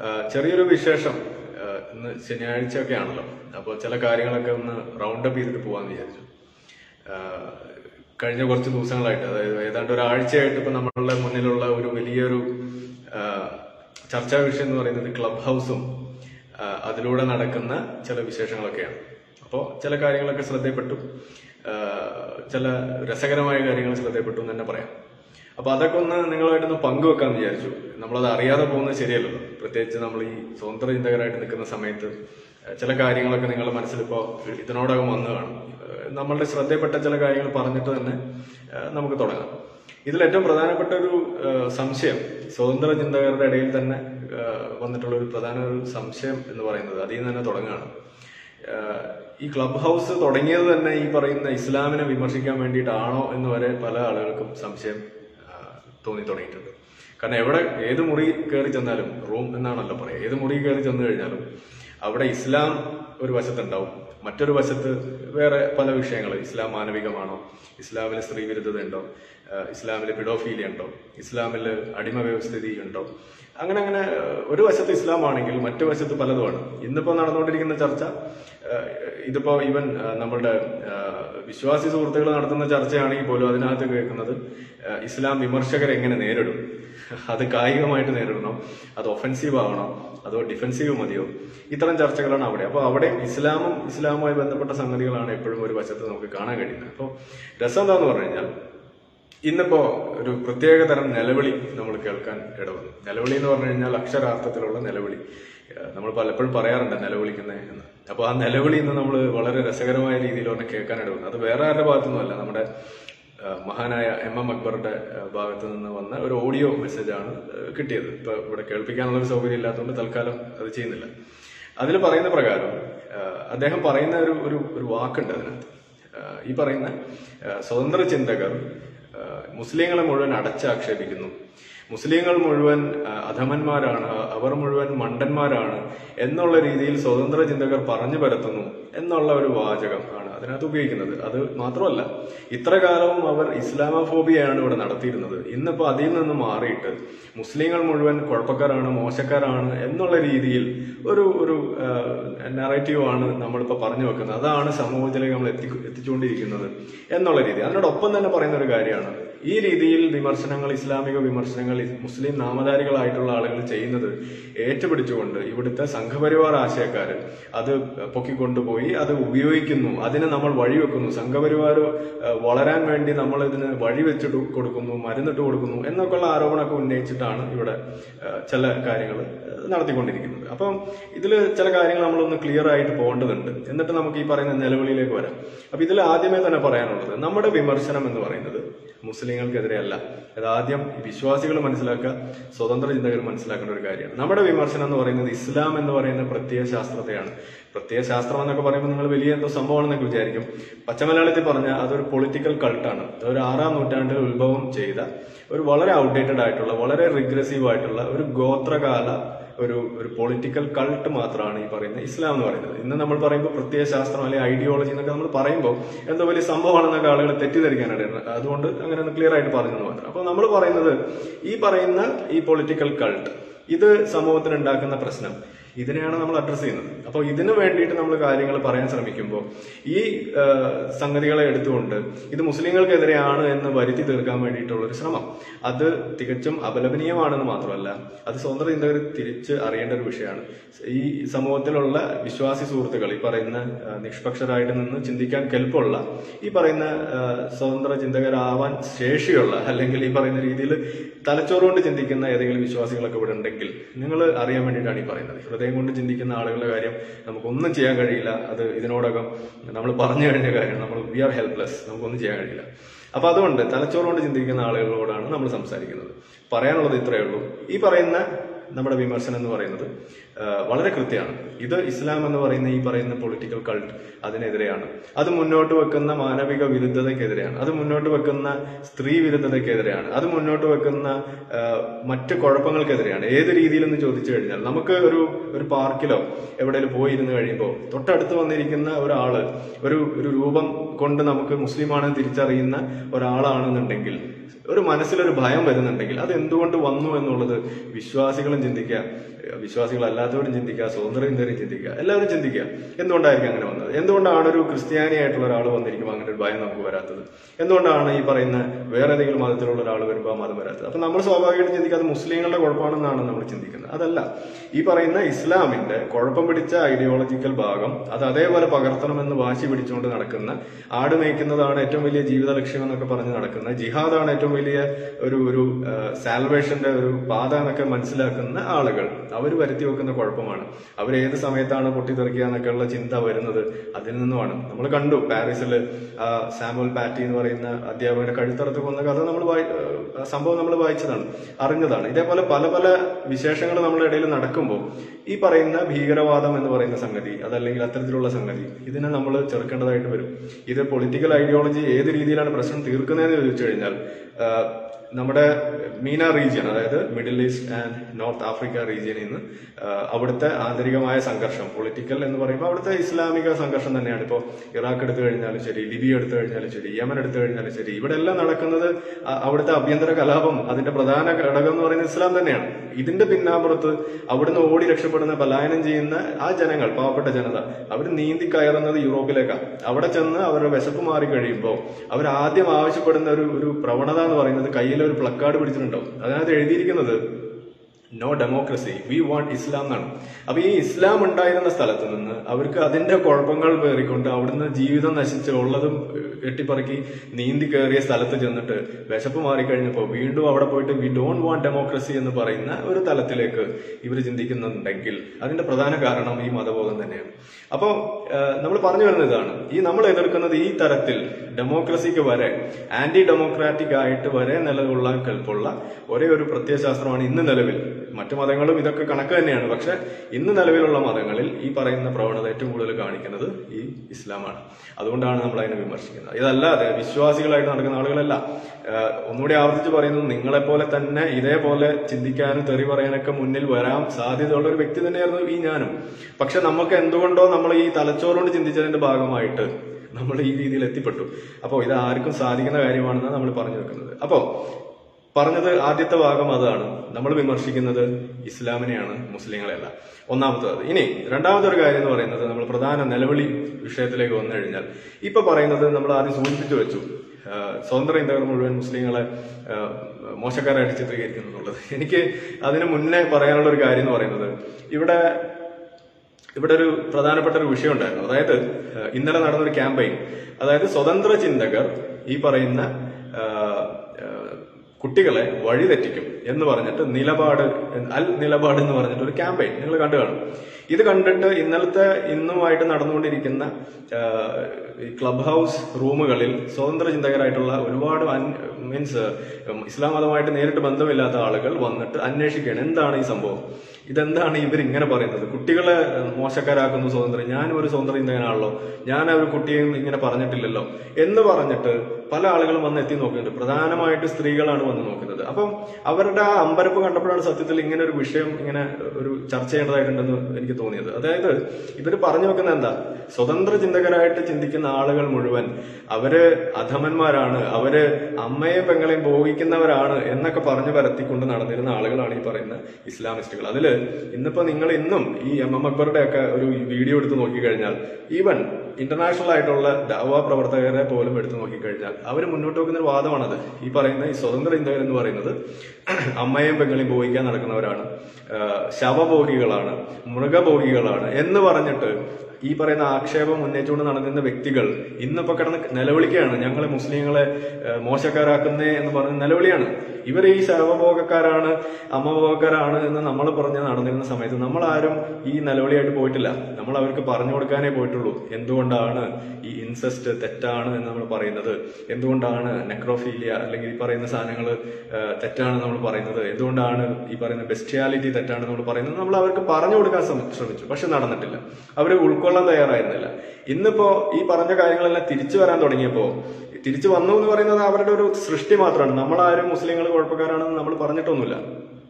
ആ, ചെറിയൊരു വിശേഷം ആ, ഇന്ന് ശനിയാഴ്ച ഒക്കെ ആണല്ലോ അപ്പോൾ ചില കാര്യങ്ങളൊക്കെ ഒന്ന് റൗണ്ട് അപ്പ് ചെയ്തിട്ട് പോകാമെന്ന് വിചാരിച്ചു ആ, കഴിഞ്ഞ കുറച്ച് ദിവസങ്ങളായിട്ട് അതായത് ഏതാണ്ട് ഒരാഴ്ചയായിട്ട് ഇപ്പൊ നമ്മളുടെ മുന്നിലുള്ള ഒരു വലിയൊരു ആ, ചർച്ചാ വിഷയം എന്ന് പറയുന്നത് ക്ലബ് ഹൗസും ആ, അതിലൂടെ നടക്കുന്ന ചില വിശേഷങ്ങളൊക്കെയാണ് അപ്പോൾ ചില കാര്യങ്ങളൊക്കെ ശ്രദ്ധയപ്പെട്ടു ആ, ചില രസകരമായ കാര്യങ്ങൾ ശ്രദ്ധയപ്പെട്ടു എന്ന് തന്നെ പറയാം അപ്പൊ അതൊക്കെ ഒന്ന് നിങ്ങളുമായിട്ടൊന്ന് പങ്കുവെക്കാന്ന് വിചാരിച്ചു നമ്മളത് അറിയാതെ പോകുന്നത് ശരിയല്ലല്ലോ പ്രത്യേകിച്ച് നമ്മൾ ഈ സ്വതന്ത്ര ചിന്തകരായിട്ട് നിൽക്കുന്ന സമയത്ത് ഏഹ് ചില കാര്യങ്ങളൊക്കെ നിങ്ങളുടെ മനസ്സിലിപ്പോ ഇതിനോടകം വന്നു കാണും ഏഹ് നമ്മളുടെ ശ്രദ്ധയിൽപ്പെട്ട ചില കാര്യങ്ങൾ പറഞ്ഞിട്ട് തന്നെ ഏഹ് നമുക്ക് തുടങ്ങാം ഇതിൽ ഏറ്റവും പ്രധാനപ്പെട്ട ഒരു ഏഹ് സംശയം സ്വതന്ത്ര ചിന്തകരുടെ ഇടയിൽ തന്നെ ഏഹ് വന്നിട്ടുള്ള ഒരു പ്രധാന ഒരു സംശയം എന്ന് പറയുന്നത് അതിൽ നിന്ന് തന്നെ തുടങ്ങുകയാണ് ഏഹ് ഈ ക്ലബ് ഹൗസ് തുടങ്ങിയത് തന്നെ ഈ പറയുന്ന ഇസ്ലാമിനെ വിമർശിക്കാൻ വേണ്ടിയിട്ടാണോ എന്ന് വരെ പല ആളുകൾക്കും സംശയം ആഹ് തോന്നി തുടങ്ങിയിട്ടുണ്ട് കാരണം എവിടെ ഏത് മുറി കയറി ചെന്നാലും റൂം എന്നാണല്ലോ പറയുക ഏത് മുറി കയറി ചെന്ന് കഴിഞ്ഞാലും അവിടെ ഇസ്ലാം ഒരു വശത്തുണ്ടാവും മറ്റൊരു വശത്ത് വേറെ പല വിഷയങ്ങൾ ഇസ്ലാം മാനവികമാണോ ഇസ്ലാമിൽ സ്ത്രീ വിരുദ്ധത ഉണ്ടോ ആഹ് ഇസ്ലാമിൽ പിഡോഫീലിയ ഉണ്ടോ ഇസ്ലാമിൽ അടിമ വ്യവസ്ഥിതി ഉണ്ടോ അങ്ങനെ അങ്ങനെ ആഹ് ഒരു വശത്ത് ഇസ്ലാം ആണെങ്കിൽ മറ്റു വശത്ത് പലതുമാണ് ഇന്നിപ്പോ നടന്നുകൊണ്ടിരിക്കുന്ന ചർച്ച ആഹ് ഇതിപ്പോ ഈവൻ ആഹ് നമ്മളുടെ ആഹ് വിശ്വാസി സുഹൃത്തുക്കൾ നടത്തുന്ന ചർച്ചയാണെങ്കിൽ പോലും അതിനകത്ത് കേൾക്കുന്നത് ആഹ് ഇസ്ലാം വിമർശകർ എങ്ങനെ നേരിടും അത് കായികമായിട്ട് നേരിടണോ അത് ഒഫൻസീവ് ആവണോ അതോ ഡിഫെൻസീവ് മതിയോ ഇത്തരം ചർച്ചകളാണ് അവിടെ അപ്പോൾ അവിടെ ഇസ്ലാമും ഇസ്ലാമുമായി ബന്ധപ്പെട്ട സംഗതികളാണ് എപ്പോഴും ഒരു വശത്ത് നമുക്ക് കാണാൻ കഴിയുന്നത് അപ്പോൾ രസം എന്താന്ന് പറഞ്ഞു കഴിഞ്ഞാൽ ഇന്നിപ്പോ ഒരു പ്രത്യേക തരം നിലവിളി നമ്മൾ കേൾക്കാൻ ഇടവന്നു നിലവിളി എന്ന് പറഞ്ഞു കഴിഞ്ഞാൽ അക്ഷരാർത്ഥത്തിലുള്ള നിലവിളി ഏഹ് നമ്മൾ പലപ്പോഴും പറയാറുണ്ട് നിലവിളിക്കുന്നത് എന്ന് അപ്പോൾ ആ നിലവിളി ഇന്ന് നമ്മൾ വളരെ രസകരമായ രീതിയിൽ ഒന്ന് കേൾക്കാൻ ഇടവന്നു അത് വേറെ ആരുടെ ഭാഗത്തുനിന്നല്ല നമ്മുടെ ഏഹ് മഹാനായ എം എം അക്ബറുടെ ഏഹ് ഭാഗത്ത് നിന്ന് വന്ന ഒരു ഓഡിയോ മെസ്സേജാണ് ഏഹ് കിട്ടിയത് ഇപ്പൊ ഇവിടെ കേൾപ്പിക്കാനുള്ള ഒരു സൗകര്യം ഇല്ലാത്തതുകൊണ്ട് തൽക്കാലം അത് ചെയ്യുന്നില്ല അതിൽ പറയുന്ന പ്രകാരം ഏഹ് അദ്ദേഹം പറയുന്ന ഒരു ഒരു ഒരു വാക്കുണ്ട് അതിനകത്ത് ഏഹ് ഈ പറയുന്ന ഏഹ് സ്വതന്ത്ര ചിന്തകർ ഏഹ് മുസ്ലിങ്ങളെ മുഴുവൻ അടച്ചാക്ഷേപിക്കുന്നു മുസ്ലിങ്ങൾ മുഴുവൻ ഏഹ് അധമന്മാരാണ് അ- അവർ മുഴുവൻ മണ്ടന്മാരാണ് എന്നുള്ള രീതിയിൽ സ്വതന്ത്ര ചിന്തകർ പറഞ്ഞു പരത്തുന്നു എന്നുള്ള ഒരു വാചകം ആണ് അതിനകത്ത് ഉപയോഗിക്കുന്നത് അത് മാത്രമല്ല ഇത്ര കാലവും അവർ ഇസ്ലാമോഫോബിയാണ് ഇവിടെ നടത്തിയിരുന്നത് ഇന്നിപ്പോ അതിൽ നിന്ന് മാറിയിട്ട് മുസ്ലിങ്ങൾ മുഴുവൻ കുഴപ്പക്കാരാണ് മോശക്കാരാണ് എന്നുള്ള രീതിയിൽ ഒരു ഒരു നറേറ്റീവ് ആണ് നമ്മളിപ്പോ പറഞ്ഞു വെക്കുന്നത് അതാണ് സമൂഹത്തിലേക്ക് നമ്മൾ എത്തി എത്തിച്ചുകൊണ്ടിരിക്കുന്നത് എന്നുള്ള രീതി അതിനോടൊപ്പം തന്നെ പറയുന്ന ഒരു കാര്യമാണ് ഈ രീതിയിൽ വിമർശനങ്ങൾ ഇസ്ലാമിക വിമർശനങ്ങൾ ഇസ് മുസ്ലിം നാമധാരികളായിട്ടുള്ള ആളുകൾ ചെയ്യുന്നത് ഏറ്റുപിടിച്ചുകൊണ്ട് ഇവിടുത്തെ സംഘപരിവാർ ആശയക്കാര് അത് പൊക്കിക്കൊണ്ടുപോയി അത് ഉപയോഗിക്കുന്നു അതിനെ നമ്മൾ വഴിവെക്കുന്നു സംഘപരിവാർ ഏഹ്, വളരാൻ വേണ്ടി നമ്മൾ ഇതിന് വഴി വെച്ചിട്ട് കൊടുക്കുന്നു മരുന്നിട്ട് കൊടുക്കുന്നു എന്നൊക്കെയുള്ള ആരോപണമൊക്കെ ഉന്നയിച്ചിട്ടാണ് ഇവിടെ ഏഹ്, ചില കാര്യങ്ങൾ നടത്തിക്കൊണ്ടിരിക്കുന്നത് അപ്പം ഇതിൽ ചില കാര്യങ്ങൾ നമ്മളൊന്ന് ക്ലിയർ ആയിട്ട് പോകേണ്ടതുണ്ട് എന്നിട്ട് നമുക്ക് ഈ പറയുന്ന നിലവിളിയിലേക്ക് വരാം അപ്പൊ ഇതിൽ ആദ്യമേ തന്നെ പറയാനുള്ളത് നമ്മുടെ വിമർശനം എന്ന് പറയുന്നത് മുസ്ലിങ്ങൾക്കെതിരെ അല്ല അത് ആദ്യം വിശ്വാസികൾ മനസ്സിലാക്കുക സ്വതന്ത്ര ചിന്തകർ മനസ്സിലാക്കേണ്ട ഒരു കാര്യമാണ് നമ്മുടെ വിമർശനം എന്ന് പറയുന്നത് ഇസ്ലാം എന്ന് പറയുന്ന പ്രത്യയ ശാസ്ത്രത്തെയാണ് പ്രത്യയ ശാസ്ത്രം എന്നൊക്കെ പറയുമ്പോൾ നിങ്ങൾ വലിയ എന്തോ സംഭവമാണെന്നൊക്കെ വിചാരിക്കും പച്ചമലയാളത്തിൽ പറഞ്ഞാൽ അതൊരു പൊളിറ്റിക്കൽ കൾട്ടാണ് അതൊരു ആറാം നൂറ്റാണ്ടിൽ ഉത്ഭവം ചെയ്ത ഒരു വളരെ ഔട്ട്ഡേറ്റഡ് ആയിട്ടുള്ള വളരെ റിഗ്രസീവ് ആയിട്ടുള്ള ഒരു ഗോത്രകാല ഒരു ഒരു പൊളിറ്റിക്കൽ കൾട്ട് മാത്രമാണ് ഈ പറയുന്ന ഇസ്ലാം എന്ന് പറയുന്നത് ഇന്ന് നമ്മൾ പറയുമ്പോൾ പ്രത്യയ ശാസ്ത്രം അല്ലെങ്കിൽ ഐഡിയോളജി എന്നൊക്കെ നമ്മൾ പറയുമ്പോൾ എന്തോ വലിയ സംഭവമാണെന്നൊക്കെ ആളുകൾ തെറ്റിദ്ധരിക്കാനായിട്ട് അതുകൊണ്ട് അങ്ങനെ ഒന്ന് ക്ലിയർ ആയിട്ട് പറഞ്ഞത് മാത്രം അപ്പൊ നമ്മൾ പറയുന്നത് ഈ പറയുന്ന ഈ പൊളിറ്റിക്കൽ കൾട്ട് ഇത് സമൂഹത്തിന് ഉണ്ടാക്കുന്ന പ്രശ്നം ഇതിനെയാണ് നമ്മൾ അഡ്രസ്സ് ചെയ്യുന്നത് അപ്പോൾ ഇതിനു വേണ്ടിയിട്ട് നമ്മൾ കാര്യങ്ങൾ പറയാൻ ശ്രമിക്കുമ്പോൾ ഈ ആ, സംഗതികളെ എടുത്തുകൊണ്ട് ഇത് മുസ്ലിങ്ങൾക്കെതിരെയാണ് എന്ന് വരുത്തി തീർക്കാൻ വേണ്ടിയിട്ടുള്ള ഒരു ശ്രമം അത് തികച്ചും അപലപനീയമാണെന്ന് മാത്രമല്ല അത് സ്വതന്ത്ര ചിന്തകർ തിരിച്ച് അറിയേണ്ട ഒരു വിഷയമാണ് ഈ സമൂഹത്തിലുള്ള വിശ്വാസി സുഹൃത്തുക്കൾ ഈ പറയുന്ന ആ, നിഷ്പക്ഷരായിട്ട് നിന്ന് ചിന്തിക്കാൻ കെൽപ്പുള്ള ഈ പറയുന്ന ആ, സ്വതന്ത്ര ചിന്തകരാവാൻ ശേഷിയുള്ള അല്ലെങ്കിൽ ഈ പറയുന്ന രീതിയിൽ തലച്ചോറുകൊണ്ട് ചിന്തിക്കുന്ന ഏതെങ്കിലും വിശ്വാസികളൊക്കെ ഇവിടെ ഉണ്ടെങ്കിൽ നിങ്ങൾ അറിയാൻ വേണ്ടിയിട്ടാണ് ഈ പറയുന്നത് ഹൃദയം കൊണ്ട് ചിന്തിക്കുന്ന ആളുകളുടെ കാര്യം നമുക്കൊന്നും ചെയ്യാൻ കഴിയില്ല അത് ഇതിനോടകം നമ്മൾ പറഞ്ഞു കഴിഞ്ഞ കാര്യം നമ്മൾ വി ആർ ഹെൽപ്ലെസ് നമുക്കൊന്നും ചെയ്യാൻ കഴിയില്ല അപ്പൊ അതുകൊണ്ട് തലച്ചോറുകൊണ്ട് ചിന്തിക്കുന്ന ആളുകളോടാണ് നമ്മൾ സംസാരിക്കുന്നത് പറയാനുള്ളത് ഇത്രയേ ഉള്ളൂ ഈ പറയുന്ന നമ്മുടെ വിമർശനം എന്ന് പറയുന്നത് ആ, വളരെ കൃത്യമാണ് ഇത് ഇസ്ലാം എന്ന് പറയുന്ന ഈ പറയുന്ന പൊളിറ്റിക്കൽ കൾട്ട് അതിനെതിരെയാണ് അത് മുന്നോട്ട് വെക്കുന്ന മാനവിക വിരുദ്ധതയ്ക്കെതിരെയാണ് അത് മുന്നോട്ട് വെക്കുന്ന സ്ത്രീ വിരുദ്ധതയ്ക്കെതിരെയാണ് അത് മുന്നോട്ട് വെക്കുന്ന ആ, മറ്റ് കുഴപ്പങ്ങൾക്കെതിരെയാണ് ഏത് രീതിയിലെന്ന് ചോദിച്ചു കഴിഞ്ഞാൽ നമുക്ക് ഒരു ഒരു പാർക്കിലോ എവിടെയെങ്കിലും പോയിരുന്ന് കഴിയുമ്പോൾ തൊട്ടടുത്ത് വന്നിരിക്കുന്ന ഒരാള് ഒരു ഒരു രൂപം കൊണ്ട് നമുക്ക് മുസ്ലിമാണെന്ന് തിരിച്ചറിയുന്ന ഒരാളാണെന്നുണ്ടെങ്കിൽ ഒരു മനസ്സിലൊരു ഭയം വരുന്നുണ്ടെങ്കിൽ അത് എന്തുകൊണ്ട് വന്നു എന്നുള്ളത് വിശ്വാസികളും ചിന്തിക്കുക വിശ്വാസികളല്ലാത്തവരും ചിന്തിക്കുക സ്വതന്ത്ര ചിന്തരും ചിന്തിക്കുക എല്ലാവരും ചിന്തിക്കുക എന്തുകൊണ്ടായിരിക്കും അങ്ങനെ വന്നത് എന്തുകൊണ്ടാണ് ഒരു ക്രിസ്ത്യാനിയായിട്ടുള്ള ഒരാൾ വന്നിരിക്കുമ്പോൾ അങ്ങനെ ഒരു ഭയം നമുക്ക് വരാത്തത് എന്തുകൊണ്ടാണ് ഈ പറയുന്ന വേറെ ഏതെങ്കിലും മതത്തിലുള്ള ഒരാൾ വരുമ്പോൾ ആ മതം വരാത്തത് അപ്പൊ നമ്മൾ സ്വാഭാവികമായിട്ടും ചിന്തിക്കുക അത് മുസ്ലിങ്ങളുടെ കുഴപ്പമാണെന്നാണ് നമ്മൾ ചിന്തിക്കുന്നത് അതല്ല ഈ പറയുന്ന ഇസ്ലാമിന്റെ കുഴപ്പം പിടിച്ച ഐഡിയോളജിക്കൽ ഭാഗം അത് അതേപോലെ പകർത്തണമെന്ന് വാശി പിടിച്ചുകൊണ്ട് നടക്കുന്ന ആട് മേയ്ക്കുന്നതാണ് ഏറ്റവും വലിയ ജീവിത ലക്ഷ്യം എന്നൊക്കെ പറഞ്ഞ് നടക്കുന്ന ജിഹാദാണ് ഏറ്റവും വലിയ ഒരു ഒരു സാൽവേഷന്റെ ഒരു പാത എന്നൊക്കെ മനസ്സിലാക്കുന്ന ആളുകൾ അവർ വരുത്തി വെക്കുന്ന കുഴപ്പമാണ് അവർ ഏത് സമയത്താണ് പൊട്ടിത്തെറിക്കുക എന്നൊക്കെയുള്ള ചിന്ത വരുന്നത് അതിൽ നിന്നുമാണ് നമ്മൾ കണ്ടു പാരീസിൽ സാമുവൽ പാറ്റി എന്ന് പറയുന്ന അധ്യാപകന്റെ കഴുത്തറത്ത് കൊന്ന കഥ നമ്മൾ സംഭവം നമ്മൾ വായിച്ചതാണ് അറിഞ്ഞതാണ് ഇതേപോലെ പല പല വിശേഷങ്ങൾ നമ്മുടെ ഇടയിൽ നടക്കുമ്പോൾ ഈ പറയുന്ന ഭീകരവാദം എന്ന് പറയുന്ന സംഗതി അതല്ലെങ്കിൽ അത്തരത്തിലുള്ള സംഗതി ഇതിനെ നമ്മൾ ചെറുക്കേണ്ടതായിട്ട് വരും ഇത് പൊളിറ്റിക്കൽ ഐഡിയോളജി ഏത് രീതിയിലാണ് പ്രശ്നം തീർക്കുന്നതെന്ന് ചോദിച്ചു കഴിഞ്ഞാൽ ആ, നമ്മുടെ മീന റീജിയൻ അതായത് middle east and north Africa റീജിയനിൽ നിന്ന് ആ, അവിടുത്തെ ആന്തരികമായ സംഘർഷം പൊളിറ്റിക്കൽ എന്ന് പറയുമ്പോൾ അവിടുത്തെ ഇസ്ലാമിക സംഘർഷം തന്നെയാണ് ഇപ്പോൾ ഇറാഖ് എടുത്തു കഴിഞ്ഞാലും ശരി ലിബിയ എടുത്തു കഴിഞ്ഞാലും ശരി യമൻ എടുത്തു കഴിഞ്ഞാലും ശരി ഇവിടെ എല്ലാം നടക്കുന്നത് അ- അവിടുത്തെ ആഭ്യന്തര കലാപം അതിന്റെ പ്രധാന ഘടകം എന്ന് പറയുന്നത് ഇസ്ലാം തന്നെയാണ് ഇതിന്റെ പിന്നാമ്പുറത്ത് അവിടുന്ന് ഓടി രക്ഷപ്പെടുന്ന പലായനം ചെയ്യുന്ന ആ ജനങ്ങൾ പാവപ്പെട്ട ജനത അവർ നീന്തി കയറുന്നത് യൂറോപ്പിലേക്കാണ് അവിടെ ചെന്ന് അവരുടെ വിശപ്പ് മാറി കഴിയുമ്പോൾ അവർ ആദ്യം ആവശ്യപ്പെടുന്ന ഒരു ഒരു പ്രവണത എന്ന് പറയുന്നത് കയ്യിൽ ഒരു പ്ലക്കാർഡ് പിടിച്ചിട്ടുണ്ടാവും അതിനകത്ത് എഴുതിയിരിക്കുന്നത് no democracy we want Islam എന്നാണ് അപ്പൊ ഈ ഇസ്ലാം ഉണ്ടായിരുന്ന സ്ഥലത്ത് നിന്ന് അവർക്ക് അതിന്റെ കുഴപ്പങ്ങൾ പേറിക്കൊണ്ട് അവിടുന്ന് ജീവിതം നശിച്ച് ഉള്ളതും ഏഹ്, കെട്ടിപ്പറക്കി നീന്തി കയറിയ സ്ഥലത്ത് ചെന്നിട്ട് വിശപ്പ് മാറിക്കഴിഞ്ഞപ്പോൾ വീണ്ടും അവിടെ പോയിട്ട് വി ഡോണ്ട് വാണ്ട് ഡെമോക്രസി എന്ന് പറയുന്ന ഒരു തലത്തിലേക്ക് ഇവർ ചിന്തിക്കുന്നുണ്ടെങ്കിൽ അതിന്റെ പ്രധാന കാരണം ഈ മതബോധം തന്നെയാണ് അപ്പോൾ നമ്മൾ പറഞ്ഞു വരുന്നത് ഇതാണ് ഈ നമ്മൾ എതിർക്കുന്നത് ഈ തരത്തിൽ ഡെമോക്രസിക്ക് വരെ ആന്റി ഡെമോക്രാറ്റിക് ആയിട്ട് വരെ നിലകൊള്ളാൻ കൽപ്പുള്ള ഒരേ ഒരു പ്രത്യയശാസ്ത്രമാണ് ഇന്ന് നിലവിൽ മറ്റു മതങ്ങളും ഇതൊക്കെ കണക്ക് തന്നെയാണ് പക്ഷെ ഇന്ന് നിലവിലുള്ള മതങ്ങളിൽ ഈ പറയുന്ന പ്രവണത ഏറ്റവും കൂടുതൽ കാണിക്കുന്നത് ഈ ഇസ്ലാമാണ് അതുകൊണ്ടാണ് നമ്മൾ അതിനെ വിമർശിക്കുന്നത് ഇതല്ലാതെ വിശ്വാസികളായിട്ട് നടക്കുന്ന ആളുകളല്ല ആഹ് ഒന്നുകൂടി ആവർത്തിച്ച് പറയുന്നത് നിങ്ങളെപ്പോലെ തന്നെ ഇതേപോലെ ചിന്തിക്കാനും തെറി പറയാനൊക്കെ മുന്നിൽ വരാൻ സാധ്യതയുള്ള ഒരു വ്യക്തി തന്നെയായിരുന്നു ഈ ഞാനും പക്ഷെ നമുക്ക് എന്തുകൊണ്ടോ നമ്മൾ ഈ തലച്ചോറുകൊണ്ട് ചിന്തിച്ചതിന്റെ ഭാഗമായിട്ട് നമ്മൾ ഈ രീതിയിൽ എത്തിപ്പെട്ടു അപ്പോൾ ഇത് ആർക്കും സാധിക്കുന്ന കാര്യമാണെന്നാണ് നമ്മൾ പറഞ്ഞു വെക്കുന്നത് അപ്പോൾ പറഞ്ഞത് ആദ്യത്തെ ഭാഗം അതാണ് നമ്മൾ വിമർശിക്കുന്നത് ഇസ്ലാമിനെയാണ് മുസ്ലിങ്ങളെയല്ല ഒന്നാമത്തത് ഇനി രണ്ടാമത്തെ ഒരു കാര്യം എന്ന് പറയുന്നത് നമ്മൾ പ്രധാന നിലവിളി വിഷയത്തിലേക്ക് വന്നു കഴിഞ്ഞാൽ ഇപ്പൊ പറയുന്നത് നമ്മൾ ആദ്യം സൂചിപ്പിച്ചു വെച്ചു ആ, സ്വതന്ത്ര ഇന്ത്യകൾ മുഴുവൻ മുസ്ലിങ്ങളെ ആ, മോശക്കാരായിട്ട് ചിത്രീകരിക്കുന്നു എന്നുള്ളത് എനിക്ക് അതിന് മുന്നേ പറയാനുള്ള ഒരു കാര്യം എന്ന് പറയുന്നത് ഇവിടെ ഇവിടെ ഒരു പ്രധാനപ്പെട്ട ഒരു വിഷയം ഉണ്ടായിരുന്നു അതായത് ഏഹ്, ഇന്നലെ നടന്ന ഒരു ക്യാമ്പയിൻ അതായത് സ്വതന്ത്ര ചിന്തകർ ഈ പറയുന്ന ഏഹ്, ഏഹ്, കുട്ടികളെ വഴിതെറ്റിക്കും എന്ന് പറഞ്ഞിട്ട് നിലപാട് അൽ നിലപാട് എന്ന് പറഞ്ഞിട്ട് ഒരു ക്യാമ്പയിൻ നിങ്ങൾ കണ്ടു കാണും ഇത് കണ്ടിട്ട് ഇന്നലത്തെ ഇന്നുമായിട്ട് നടന്നുകൊണ്ടിരിക്കുന്ന ഏഹ്, ഈ ക്ലബ് ഹൗസ് റൂമുകളിൽ സ്വതന്ത്ര ചിന്തകരായിട്ടുള്ള ഒരുപാട് മീൻസ് ഇസ്ലാം മതമായിട്ട് നേരിട്ട് ബന്ധമില്ലാത്ത ആളുകൾ വന്നിട്ട് അന്വേഷിക്കുകയാണ് എന്താണ് ഈ സംഭവം ഇതെന്താണ് ഇവർ ഇങ്ങനെ പറയുന്നത് കുട്ടികളെ മോശക്കാരാക്കുന്നു സ്വതന്ത്രം ഞാനും ഒരു സ്വതന്ത്ര ചിന്തകനാണല്ലോ ഞാൻ ആ ഒരു കുട്ടിയെയും ഇങ്ങനെ പറഞ്ഞിട്ടില്ലല്ലോ എന്ന് പറഞ്ഞിട്ട് പല ആളുകളും വന്ന് എത്തി നോക്കുന്നുണ്ട് പ്രധാനമായിട്ട് സ്ത്രീകളാണ് വന്ന് നോക്കുന്നത് അപ്പം അവരുടെ ആ അമ്പരപ്പ് കണ്ടപ്പോഴാണ് സത്യത്തിൽ ഇങ്ങനെ ഒരു വിഷയം ഇങ്ങനെ ഒരു ചർച്ച ചെയ്യേണ്ടതായിട്ടുണ്ടെന്ന് എനിക്ക് തോന്നിയത് അതായത് ഇവർ പറഞ്ഞു വെക്കുന്നത് എന്താ സ്വതന്ത്ര ചിന്തകരായിട്ട് ചിന്തിക്കുന്ന ആളുകൾ മുഴുവൻ അവര് അധമന്മാരാണ് അവര് അമ്മയെയും പെങ്ങളെയും ഭോഗിക്കുന്നവരാണ് എന്നൊക്കെ പറഞ്ഞു പരത്തിക്കൊണ്ട് നടന്നിരുന്ന ആളുകളാണ് ഈ പറയുന്ന ഇസ്ലാമിസ്റ്റുകൾ അതില് ഇന്നിപ്പോ നിങ്ങൾ ഇന്നും ഈ എം എം അക്ബറുടെ ഒക്കെ ഒരു വീഡിയോ എടുത്ത് നോക്കിക്കഴിഞ്ഞാൽ ഈവൻ ഇന്റർനാഷണൽ ആയിട്ടുള്ള ദാവ പ്രവർത്തകരെ പോലും എടുത്തു നോക്കിക്കഴിഞ്ഞാൽ അവർ മുന്നോട്ട് വെക്കുന്ന ഒരു വാദമാണത് ഈ പറയുന്ന ഈ സ്വതന്ത്ര ചിന്തകർ എന്ന് പറയുന്നത് അമ്മയും പെങ്ങളെയും ഭോഗിക്കാൻ നടക്കുന്നവരാണ് ആ, ശവഭോഗികളാണ് മൃഗഭോഗികളാണ് എന്ന് പറഞ്ഞിട്ട് ഈ പറയുന്ന ആക്ഷേപം ഉന്നയിച്ചുകൊണ്ട് നടന്നിരുന്ന വ്യക്തികൾ ഇന്നിപ്പോ കിടന്ന് നിലവിളിക്കുകയാണ് ഞങ്ങളെ മുസ്ലിങ്ങളെ ഏഹ്, മോശക്കാരാക്കുന്നേ എന്ന് പറഞ്ഞ് നിലവിളിയാണ് ഇവർ ഈ ശവഭോഗക്കാരാണ് അമ്മഭോഗക്കാരാണ് എന്ന് നമ്മൾ പറഞ്ഞ് നടന്നിരുന്ന സമയത്ത് നമ്മൾ ആരും ഈ നിലവിളിയായിട്ട് പോയിട്ടില്ല നമ്മൾ അവർക്ക് പറഞ്ഞു കൊടുക്കാനേ പോയിട്ടുള്ളൂ എന്തുകൊണ്ടാണ് ഈ ഇൻസെസ്റ്റ് തെറ്റാണ് എന്ന് നമ്മൾ പറയുന്നത് എന്തുകൊണ്ടാണ് നെക്രോഫീലിയ അല്ലെങ്കിൽ ഈ പറയുന്ന സാധനങ്ങൾ തെറ്റാണ് നമ്മൾ പറയുന്നത് എന്തുകൊണ്ടാണ് ഈ പറയുന്ന ബെസ്റ്റിയാലിറ്റി തെറ്റാണ് നമ്മൾ പറയുന്നത് നമ്മൾ അവർക്ക് പറഞ്ഞു കൊടുക്കാൻ ശ്രമി- ശ്രമിച്ചു പക്ഷെ നടന്നിട്ടില്ല അവർ ഉൾക്കൊള്ളാൻ തയ്യാറായിരുന്നില്ല ഇന്നിപ്പോ ഈ പറഞ്ഞ കാര്യങ്ങളെല്ലാം തിരിച്ചു വരാൻ തുടങ്ങിയപ്പോ തിരിച്ചു വന്നു എന്ന് പറയുന്നത് അവരുടെ ഒരു സൃഷ്ടി മാത്രമാണ് നമ്മളാരും മുസ്ലിങ്ങൾ കുഴപ്പക്കാരാണെന്ന് നമ്മൾ പറഞ്ഞിട്ടൊന്നുമില്ല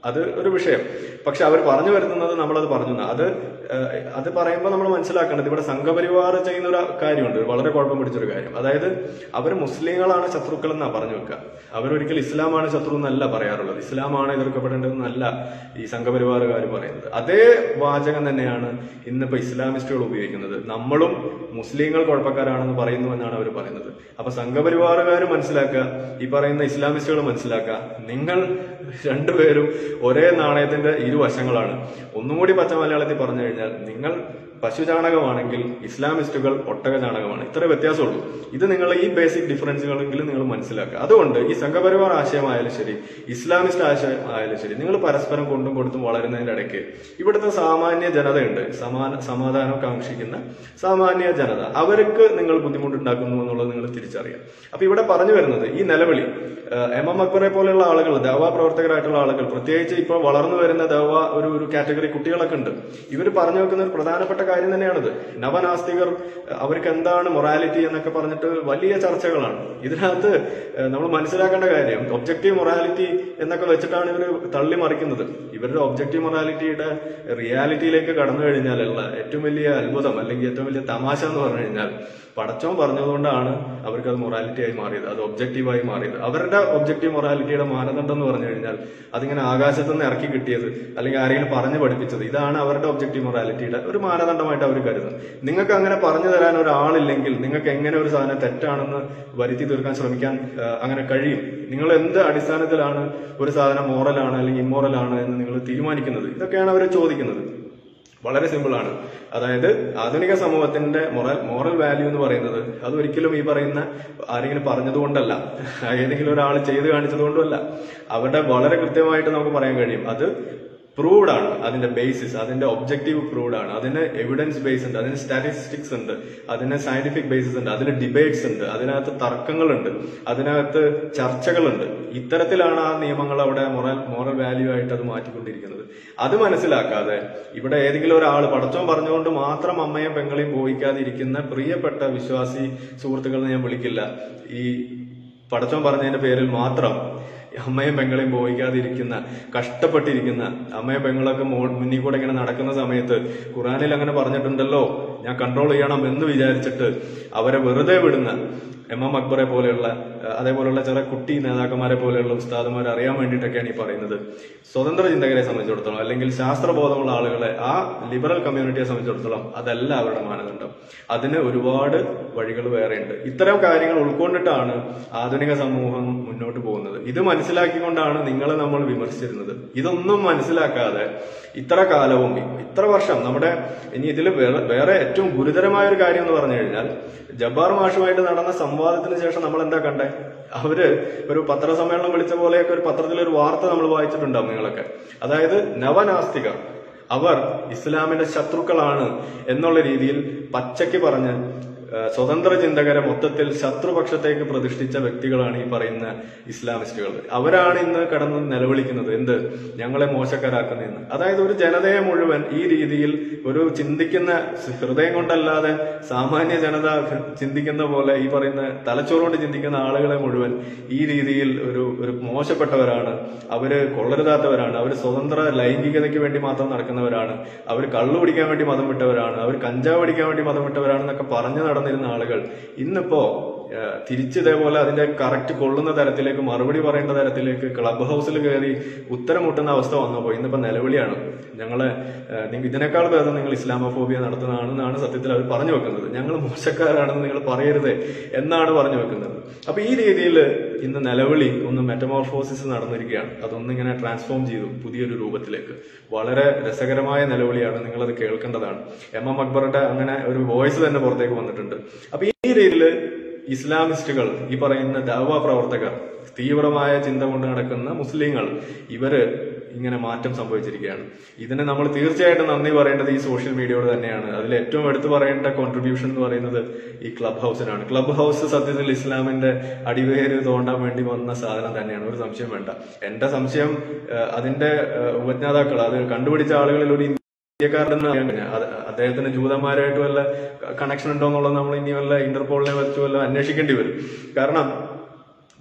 അത് ഒരു വിഷയം പക്ഷെ അവർ പറഞ്ഞു വരുത്തുന്നത് നമ്മളത് പറഞ്ഞു എന്നാ. അത് ഏഹ്, അത് പറയുമ്പോൾ നമ്മൾ മനസ്സിലാക്കേണ്ടത് ഇവിടെ സംഘപരിവാർ ചെയ്യുന്ന ഒരു കാര്യമുണ്ട് വളരെ കുഴപ്പം പിടിച്ചൊരു കാര്യം അതായത് അവർ മുസ്ലിങ്ങളാണ് ശത്രുക്കൾ എന്നാ പറഞ്ഞു വെക്കുക അവരൊരിക്കൽ ഇസ്ലാമാണ് ശത്രു എന്നല്ല പറയാറുള്ളത് ഇസ്ലാമാണ് എതിർക്കപ്പെടേണ്ടതെന്നല്ല ഈ സംഘപരിവാറുകാർ പറയുന്നത് അതേ വാചകം തന്നെയാണ് ഇന്നിപ്പോ ഇസ്ലാമിസ്റ്റുകൾ ഉപയോഗിക്കുന്നത് നമ്മളും മുസ്ലിങ്ങൾ കുഴപ്പക്കാരാണെന്ന് പറയുന്നു എന്നാണ് അവർ പറയുന്നത് അപ്പൊ സംഘപരിവാറുകാർ മനസ്സിലാക്കുക ഈ പറയുന്ന ഇസ്ലാമിസ്റ്റുകൾ മനസ്സിലാക്കുക നിങ്ങൾ രണ്ടുപേരും ഒരേ നാണയത്തിന്റെ ഇരുവശങ്ങളാണ് ഒന്നും കൂടി പച്ച മലയാളത്തിൽ പറഞ്ഞു കഴിഞ്ഞാൽ നിങ്ങൾ പശു ചാണകമാണെങ്കിൽ ഇസ്ലാമിസ്റ്റുകൾ ഒട്ടക ചാണകമാണ് ഇത്ര വ്യത്യാസമുള്ളൂ ഇത് നിങ്ങൾ ഈ ബേസിക് ഡിഫറൻസുകളെങ്കിലും നിങ്ങൾ മനസ്സിലാക്കുക അതുകൊണ്ട് ഈ സംഘപരിവാർ ആശയമായാലും ശരി ഇസ്ലാമിസ്റ്റ് ആശയം ആയാലും ശരി നിങ്ങൾ പരസ്പരം കൊണ്ടും കൊടുത്തും വളരുന്നതിന്റെ ഇടയ്ക്ക് ഇവിടുത്തെ സാമാന്യ ജനതയുണ്ട് സമാന സമാധാനം കാക്ഷിക്കുന്ന സാമാന്യ ജനത അവർക്ക് നിങ്ങൾ ബുദ്ധിമുട്ടുണ്ടാക്കുന്നു എന്നുള്ളത് നിങ്ങൾ തിരിച്ചറിയാം അപ്പൊ ഇവിടെ പറഞ്ഞു വരുന്നത് ഈ നിലവിളി ഏഹ്, എം എം അക്ബറെ പോലെയുള്ള ആളുകൾ ദവ പ്രവർത്തകരായിട്ടുള്ള ആളുകൾ പ്രത്യേകിച്ച് ഇപ്പോൾ വളർന്നു വരുന്ന ദവ ഒരു ഒരു കാറ്റഗറി കുട്ടികളൊക്കെ ഉണ്ട് ഇവർ പറഞ്ഞു വെക്കുന്ന ഒരു പ്രധാനപ്പെട്ട കാര്യം തന്നെയാണിത് നവനാസ്തികർ ഏഹ്, അവർക്ക് എന്താണ് മൊറാലിറ്റി എന്നൊക്കെ പറഞ്ഞിട്ട് വലിയ ചർച്ചകളാണ് ഇതിനകത്ത് ഏഹ്, നമ്മൾ മനസ്സിലാക്കേണ്ട കാര്യം ഒബ്ജക്റ്റീവ് മൊറാലിറ്റി എന്നൊക്കെ വെച്ചിട്ടാണ് ഇവർ തള്ളി മറിക്കുന്നത് ഇവരുടെ ഒബ്ജക്റ്റീവ് മൊറാലിറ്റിയുടെ റിയാലിറ്റിയിലേക്ക് കടന്നു കഴിഞ്ഞാലുള്ള ഏറ്റവും വലിയ അത്ഭുതം അല്ലെങ്കിൽ ഏറ്റവും വലിയ തമാശ എന്ന് പറഞ്ഞു കഴിഞ്ഞാൽ പടച്ചോൻ പറഞ്ഞതുകൊണ്ടാണ് അവർക്ക് അത് മൊറാലിറ്റി ആയി മാറിയത് അത് ഒബ്ജക്റ്റീവായി മാറിയത് അവരുടെ ഒബ്ജക്റ്റീവ് മൊറാലിറ്റിയുടെ മാനദണ്ഡം എന്ന് പറഞ്ഞു കഴിഞ്ഞാൽ അതിങ്ങനെ ആകാശത്ത് നിന്ന് ഇറക്കി കിട്ടിയത് അല്ലെങ്കിൽ ആരെങ്കിലും പറഞ്ഞു പഠിപ്പിച്ചത് ഇതാണ് അവരുടെ ഒബ്ജക്റ്റീവ് മൊറാലിറ്റിയുടെ ഒരു മാനദണ്ഡമായിട്ട് അവർ കരുതുന്നത് നിങ്ങൾക്ക് അങ്ങനെ പറഞ്ഞു തരാൻ ഒരാളില്ലെങ്കിൽ നിങ്ങൾക്ക് എങ്ങനെ ഒരു സാധനം തെറ്റാണെന്ന് വരുത്തി തീർക്കാൻ ശ്രമിക്കാൻ ആ, അങ്ങനെ കഴിയും നിങ്ങൾ എന്ത് അടിസ്ഥാനത്തിലാണ് ഒരു സാധനം മോറലാണ് അല്ലെങ്കിൽ ഇമ്മോറലാണ് എന്ന് നിങ്ങൾ തീരുമാനിക്കുന്നത് ഇതൊക്കെയാണ് അവർ ചോദിക്കുന്നത് വളരെ സിമ്പിൾ ആണ് അതായത് ആധുനിക സമൂഹത്തിന്റെ മൊറൽ മോറൽ വാല്യൂ എന്ന് പറയുന്നത് അത് ഒരിക്കലും ഈ പറയുന്ന ആരെങ്കിലും പറഞ്ഞതുകൊണ്ടല്ല ഏതെങ്കിലും ഒരാൾ ചെയ്ത് കാണിച്ചത് കൊണ്ടുമല്ല അവരുടെ വളരെ കൃത്യമായിട്ട് നമുക്ക് പറയാൻ കഴിയും അത് പ്രൂവ്ഡ് ആണ് അതിന്റെ ബേസിസ് അതിന്റെ ഒബ്ജക്റ്റീവ് പ്രൂവ്ഡ് ആണ് അതിന് എവിഡൻസ് ബേസ് ഉണ്ട് അതിന് സ്റ്റാറ്റിസ്റ്റിക്സ് ഉണ്ട് അതിന് സയന്റിഫിക് ബേസിസ് ഉണ്ട് അതിന് ഡിബേറ്റ്സ് ഉണ്ട് അതിനകത്ത് തർക്കങ്ങളുണ്ട് അതിനകത്ത് ചർച്ചകളുണ്ട് ഇത്തരത്തിലാണ് ആ നിയമങ്ങൾ അവിടെ മൊറൽ മോറൽ വാല്യൂ ആയിട്ട് അത് മാറ്റിക്കൊണ്ടിരിക്കുന്നത് അത് മനസ്സിലാക്കാതെ ഇവിടെ ഏതെങ്കിലും ഒരാൾ പടച്ചോൻ പറഞ്ഞുകൊണ്ട് മാത്രം അമ്മയും പെങ്ങളെയും പോയിക്കാതിരിക്കുന്ന പ്രിയപ്പെട്ട വിശ്വാസി സുഹൃത്തുക്കളെ ഞാൻ വിളിക്കില്ല ഈ പടച്ചോൻ പറഞ്ഞതിന്റെ പേരിൽ മാത്രം അമ്മയും പെങ്ങളെയും പോയിക്കാതിരിക്കുന്ന കഷ്ടപ്പെട്ടിരിക്കുന്ന അമ്മയും പെങ്ങളൊക്കെ മോ- മുന്നിൽ കൂടെ ഇങ്ങനെ നടക്കുന്ന സമയത്ത് ഖുറാനിൽ അങ്ങനെ പറഞ്ഞിട്ടുണ്ടല്ലോ ഞാൻ കൺട്രോൾ ചെയ്യണം എന്ന് വിചാരിച്ചിട്ട് അവരെ വെറുതെ വിടുന്ന എം എം അക്ബറെ പോലെയുള്ള അഹ് അതേപോലെയുള്ള ചില കുട്ടി നേതാക്കന്മാരെ പോലെയുള്ള ഉസ്താദുമാരെ അറിയാൻ വേണ്ടിയിട്ടൊക്കെയാണ് ഈ പറയുന്നത് സ്വതന്ത്ര ചിന്തകരെ സംബന്ധിച്ചിടത്തോളം അല്ലെങ്കിൽ ശാസ്ത്രബോധമുള്ള ആളുകളെ ആ ലിബറൽ കമ്മ്യൂണിറ്റിയെ സംബന്ധിച്ചിടത്തോളം അതല്ല അവരുടെ മാനദണ്ഡം അതിന് ഒരുപാട് വഴികൾ വേറെയുണ്ട് ഇത്തരം കാര്യങ്ങൾ ഉൾക്കൊണ്ടിട്ടാണ് ആധുനിക സമൂഹം മുന്നോട്ട് പോകുന്നത് ഇത് മനസ്സിലാക്കിക്കൊണ്ടാണ് നിങ്ങളെ നമ്മൾ വിമർശിച്ചിരുന്നത് ഇതൊന്നും മനസ്സിലാക്കാതെ ഇത്ര കാലവും ഇത്ര വർഷം നമ്മുടെ ഇനി ഇതിൽ വേറെ വേറെ ഏറ്റവും ഗുരുതരമായ ഒരു കാര്യം എന്ന് പറഞ്ഞു കഴിഞ്ഞാൽ ജബ്ബാർ മാഷുമായിട്ട് നടന്ന സംവാദത്തിന് ശേഷം നമ്മൾ എന്താ കണ്ടേ അവര് ഒരു പത്രസമ്മേളനം വിളിച്ച പോലെയൊക്കെ ഒരു പത്രത്തിൽ ഒരു വാർത്ത നമ്മൾ വായിച്ചിട്ടുണ്ടാവും നിങ്ങളൊക്കെ അതായത് നവനാസ്തികർ അവർ ഇസ്ലാമിന്റെ ശത്രുക്കളാണ് എന്നുള്ള രീതിയിൽ പച്ചയ്ക്ക് പറഞ്ഞ് ഏഹ്, സ്വതന്ത്ര ചിന്തകരെ മൊത്തത്തിൽ ശത്രുപക്ഷത്തേക്ക് പ്രതിഷ്ഠിച്ച വ്യക്തികളാണ് ഈ പറയുന്ന ഇസ്ലാമിസ്റ്റുകൾ അവരാണ് ഇന്ന് കടന്ന് നിലവിളിക്കുന്നത് എന്ത് ഞങ്ങളെ മോശക്കാരാക്കുന്നതെന്ന് അതായത് ഒരു ജനതയെ മുഴുവൻ ഈ രീതിയിൽ ഒരു ചിന്തിക്കുന്ന ഹൃദയം കൊണ്ടല്ലാതെ സാമാന്യ ജനത ചിന്തിക്കുന്ന പോലെ ഈ പറയുന്ന തലച്ചോറുകൊണ്ട് ചിന്തിക്കുന്ന ആളുകളെ മുഴുവൻ ഈ രീതിയിൽ ഒരു ഒരു മോശപ്പെട്ടവരാണ് അവര് കൊള്ളരുതാത്തവരാണ് അവർ സ്വതന്ത്ര ലൈംഗികതയ്ക്ക് വേണ്ടി മാത്രം നടക്കുന്നവരാണ് അവർ കള്ളു പിടിക്കാൻ വേണ്ടി മതം വിട്ടവരാണ് അവർ കഞ്ചാവ് പിടിക്കാൻ വേണ്ടി മതം വിട്ടവരാണെന്നൊക്കെ പറഞ്ഞു നടന്നിരുന്ന ആളുകൾ ഇന്നിപ്പോ ഏഹ്, തിരിച്ച് ഇതേപോലെ അതിന്റെ കറക്റ്റ് കൊള്ളുന്ന തരത്തിലേക്ക് മറുപടി പറയേണ്ട തരത്തിലേക്ക് ക്ലബ് ഹൗസിൽ കയറി ഉത്തരം മുട്ടുന്ന അവസ്ഥ വന്നപ്പോൾ ഇന്നിപ്പോ നിലവിളിയാണ് ഞങ്ങളെ ഏഹ്, നിങ്ങൾ ഇതിനേക്കാൾ ഭേദം നിങ്ങൾ ഇസ്ലാമോഫോബിയ നടത്തുന്നതാണെന്നാണ് സത്യത്തിൽ അവർ പറഞ്ഞു വെക്കുന്നത് ഞങ്ങൾ മോശക്കാരാണെന്ന് നിങ്ങൾ പറയരുതേ എന്നാണ് പറഞ്ഞു വെക്കുന്നത് അപ്പൊ ഈ രീതിയിൽ ഇന്ന് നിലവിളി ഒന്ന് മെറ്റമോർഫോസിസ് നടന്നിരിക്കുകയാണ് അതൊന്നിങ്ങനെ ട്രാൻസ്ഫോം ചെയ്തു പുതിയൊരു രൂപത്തിലേക്ക് വളരെ രസകരമായ നിലവിളിയാണ് നിങ്ങളത് കേൾക്കേണ്ടതാണ് എം എം അക്ബറുടെ അങ്ങനെ ഒരു വോയിസ് തന്നെ പുറത്തേക്ക് വന്നിട്ടുണ്ട് അപ്പൊ ഈ രീതിയിൽ ഇസ്ലാമിസ്റ്റുകൾ ഈ പറയുന്ന ദാവ പ്രവർത്തകർ തീവ്രമായ ചിന്ത കൊണ്ട് നടക്കുന്ന മുസ്ലിങ്ങൾ ഇവര് ഇങ്ങനെ മാറ്റം സംഭവിച്ചിരിക്കുകയാണ് ഇതിന് നമ്മൾ തീർച്ചയായിട്ടും നന്ദി പറയേണ്ടത് ഈ സോഷ്യൽ മീഡിയയോട് തന്നെയാണ് അതിൽ ഏറ്റവും എടുത്തു പറയേണ്ട കോൺട്രിബ്യൂഷൻ എന്ന് പറയുന്നത് ഈ ക്ലബ് ഹൗസിനാണ് ക്ലബ് ഹൗസ് സത്യത്തിൽ ഇസ്ലാമിന്റെ അടിവേര് തോണ്ടാൻ വേണ്ടി വന്ന സാധനം തന്നെയാണ് ഒരു സംശയം വേണ്ട എന്റെ സംശയം ഏഹ്, അതിന്റെ ഏഹ്, ഉപജ്ഞാതാക്കൾ അത് കണ്ടുപിടിച്ച ആളുകളിൽ ഒരു ഇന്ത്യക്കാരനെന്ന് അറിയാൻ കഴിഞ്ഞ അദ്ദേഹത്തിന് ജൂതന്മാരായിട്ട് വല്ല കണക്ഷൻ ഉണ്ടോ എന്നുള്ളത് നമ്മൾ ഇനി വല്ല ഇന്റർപോളിനെ വെച്ച് വല്ല അന്വേഷിക്കേണ്ടി വരും കാരണം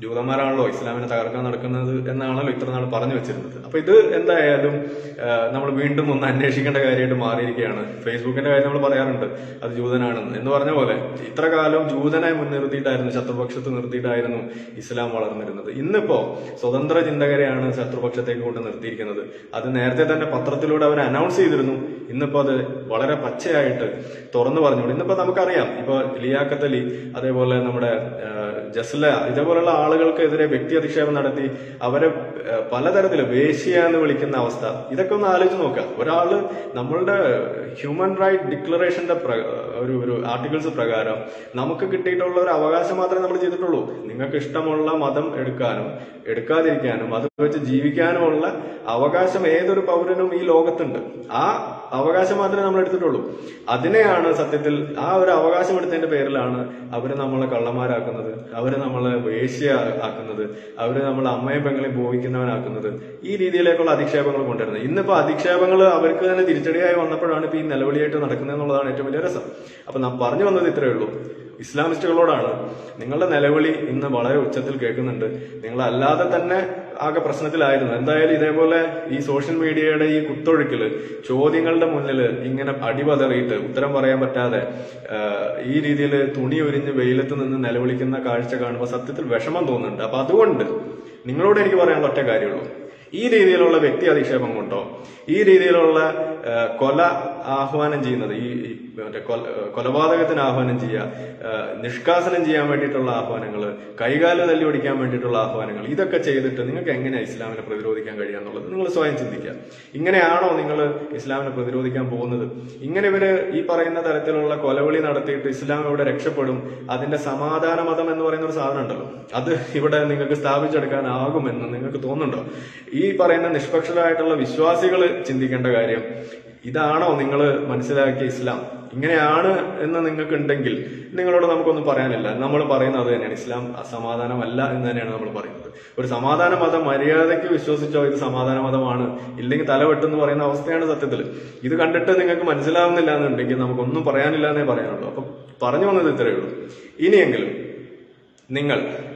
ജൂതന്മാരാണല്ലോ ഇസ്ലാമിനെ തകർക്കാൻ നടക്കുന്നത് എന്നാണല്ലോ ഇത്ര നാൾ പറഞ്ഞു വെച്ചിരുന്നത് അപ്പൊ ഇത് എന്തായാലും നമ്മൾ വീണ്ടും ഒന്ന് അന്വേഷിക്കേണ്ട കാര്യമായിട്ട് മാറിയിരിക്കുകയാണ് ഫേസ്ബുക്കിന്റെ കാര്യം നമ്മൾ പറയാറുണ്ട് അത് ജൂതനാണെന്ന് എന്ന് പറഞ്ഞ പോലെ ഇത്ര കാലം ജൂതനെ മുൻനിർത്തിയിട്ടായിരുന്നു ശത്രുപക്ഷത്ത് നിർത്തിയിട്ടായിരുന്നു ഇസ്ലാം വളർന്നിരുന്നത് ഇന്നിപ്പോ സ്വതന്ത്ര ചിന്തകരെയാണ് ശത്രുപക്ഷത്തേക്ക് കൊണ്ട് നിർത്തിയിരിക്കുന്നത് അത് നേരത്തെ തന്നെ പത്രത്തിലൂടെ അവർ അനൗൺസ് ചെയ്തിരുന്നു ഇന്നിപ്പോ അത് വളരെ പച്ചയായിട്ട് തുറന്നു പറഞ്ഞോളൂ ഇന്നിപ്പോ നമുക്കറിയാം ഇപ്പൊ ലിയാഖത്ത് അലി അതേപോലെ നമ്മുടെ ആ, ജസ്ല ഇതേപോലുള്ള ആളുകൾക്കെതിരെ വ്യക്തി അധിക്ഷേപം നടത്തി അവരെ ആ, പലതരത്തില് വേശ്യ എന്ന് വിളിക്കുന്ന അവസ്ഥ ഇതൊക്കെ ഒന്ന് ആലോചിച്ച് നോക്കുക ഒരാള് നമ്മളുടെ ഹ്യൂമൻ റൈറ്റ് ഡിക്ലറേഷന്റെ പ്ര- ഒരു ഒരു ആർട്ടിക്കിൾസ് പ്രകാരം നമുക്ക് കിട്ടിയിട്ടുള്ള ഒരു അവകാശം മാത്രമേ നമ്മൾ ചെയ്തിട്ടുള്ളൂ നിങ്ങൾക്ക് ഇഷ്ടമുള്ള മതം എടുക്കാനും എടുക്കാതിരിക്കാനും അത് വെച്ച് ജീവിക്കാനുമുള്ള അവകാശം ഏതൊരു പൗരനും ഈ ലോകത്തുണ്ട് ആ അവകാശം മാത്രമേ നമ്മൾ എടുത്തിട്ടുള്ളൂ അതിനെയാണ് സത്യത്തിൽ ആ ഒരു അവകാശം എടുത്തതിന്റെ പേരിലാണ് അവര് നമ്മളെ കള്ളന്മാരാക്കുന്നത് അവര് നമ്മളെ വേശ്യ ആക്കുന്നത് അവര് നമ്മളെ അമ്മയും പെങ്ങളെയും ഭോഗിക്കുന്നവനാക്കുന്നത് ഈ രീതിയിലേക്കുള്ള അധിക്ഷേപങ്ങൾ കൊണ്ടുവരുന്നത് ഇന്നിപ്പോ അധിക്ഷേപങ്ങൾ അവർക്ക് തന്നെ തിരിച്ചടിയായി വന്നപ്പോഴാണ് ഇപ്പൊ ഈ നിലവിളിയായിട്ട് നടക്കുന്നത് എന്നുള്ളതാണ് ഏറ്റവും വലിയ രസം അപ്പൊ നാം പറഞ്ഞു വന്നത് ഇത്രയേ ഉള്ളൂ ഇസ്ലാമിസ്റ്റുകളോടാണ് നിങ്ങളുടെ നിലവിളി ഇന്ന് വളരെ ഉച്ചത്തിൽ കേൾക്കുന്നുണ്ട് നിങ്ങൾ അല്ലാതെ തന്നെ ആകെ പ്രശ്നത്തിലായിരുന്നു എന്തായാലും ഇതേപോലെ ഈ സോഷ്യൽ മീഡിയയുടെ ഈ കുത്തൊഴുക്കില് ചോദ്യങ്ങളുടെ മുന്നിൽ ഇങ്ങനെ അടിപതറിയിട്ട് ഉത്തരം പറയാൻ പറ്റാതെ ആ, ഈ രീതിയിൽ തുണി ഉരിഞ്ഞ് വെയിലത്ത് നിന്ന് നിലവിളിക്കുന്ന കാഴ്ച കാണുമ്പോൾ സത്യത്തിൽ വിഷമം തോന്നുന്നുണ്ട് അപ്പൊ അതുകൊണ്ട് നിങ്ങളോട് എനിക്ക് പറയാനുള്ള ഒറ്റ കാര്യമുള്ളൂ ഈ രീതിയിലുള്ള വ്യക്തി അധിക്ഷേപം കൊണ്ടോ ഈ രീതിയിലുള്ള ആ, കൊല ആഹ്വാനം ചെയ്യുന്നത് ഈ ഈ മറ്റേ കൊല- കൊലപാതകത്തിന് ആഹ്വാനം ചെയ്യുക ആ, നിഷ്കാസനം ചെയ്യാൻ വേണ്ടിയിട്ടുള്ള ആഹ്വാനങ്ങൾ കൈകാല് തല്ലി ഓടിക്കാൻ വേണ്ടിയിട്ടുള്ള ആഹ്വാനങ്ങൾ ഇതൊക്കെ ചെയ്തിട്ട് നിങ്ങൾക്ക് എങ്ങനെയാണ് ഇസ്ലാമിനെ പ്രതിരോധിക്കാൻ കഴിയാന്നുള്ളത് നിങ്ങൾ സ്വയം ചിന്തിക്കുക ഇങ്ങനെയാണോ നിങ്ങൾ ഇസ്ലാമിനെ പ്രതിരോധിക്കാൻ പോകുന്നത് ഇങ്ങനെ ഇവര് ഈ പറയുന്ന തരത്തിലുള്ള കൊലവിളി നടത്തിയിട്ട് ഇസ്ലാം ഇവിടെ രക്ഷപ്പെടും അതിന്റെ സമാധാന മതം എന്ന് പറയുന്ന ഒരു സാധനം ഉണ്ടല്ലോ അത് ഇവിടെ നിങ്ങൾക്ക് സ്ഥാപിച്ചെടുക്കാനാകുമെന്ന് നിങ്ങൾക്ക് തോന്നുന്നുണ്ടോ ഈ പറയുന്ന നിഷ്പക്ഷരായിട്ടുള്ള വിശ്വാസികൾ ചിന്തിക്കേണ്ട കാര്യം ഇതാണോ നിങ്ങൾ മനസ്സിലാക്കിയ ഇസ്ലാം ഇങ്ങനെയാണ് എന്ന് നിങ്ങൾക്ക് ഉണ്ടെങ്കിൽ നിങ്ങളോട് നമുക്കൊന്നും പറയാനില്ല നമ്മൾ പറയുന്നത് അത് തന്നെയാണ് ഇസ്ലാം അസമാധാനമല്ല എന്ന് തന്നെയാണ് നമ്മൾ പറയുന്നത് ഒരു സമാധാന മതം മര്യാദയ്ക്ക് വിശ്വസിച്ചോ ഇത് സമാധാന മതമാണ് ഇല്ലെങ്കിൽ തലവെട്ടെന്ന് പറയുന്ന അവസ്ഥയാണ് സത്യത്തിൽ ഇത് കണ്ടിട്ട് നിങ്ങൾക്ക് മനസ്സിലാവുന്നില്ല എന്നുണ്ടെങ്കിൽ നമുക്കൊന്നും പറയാനില്ല എന്നേ പറയാനുള്ളൂ അപ്പൊ പറഞ്ഞു വന്നത് ഇത്രയേ ഉള്ളൂ ഇനിയെങ്കിലും നിങ്ങൾ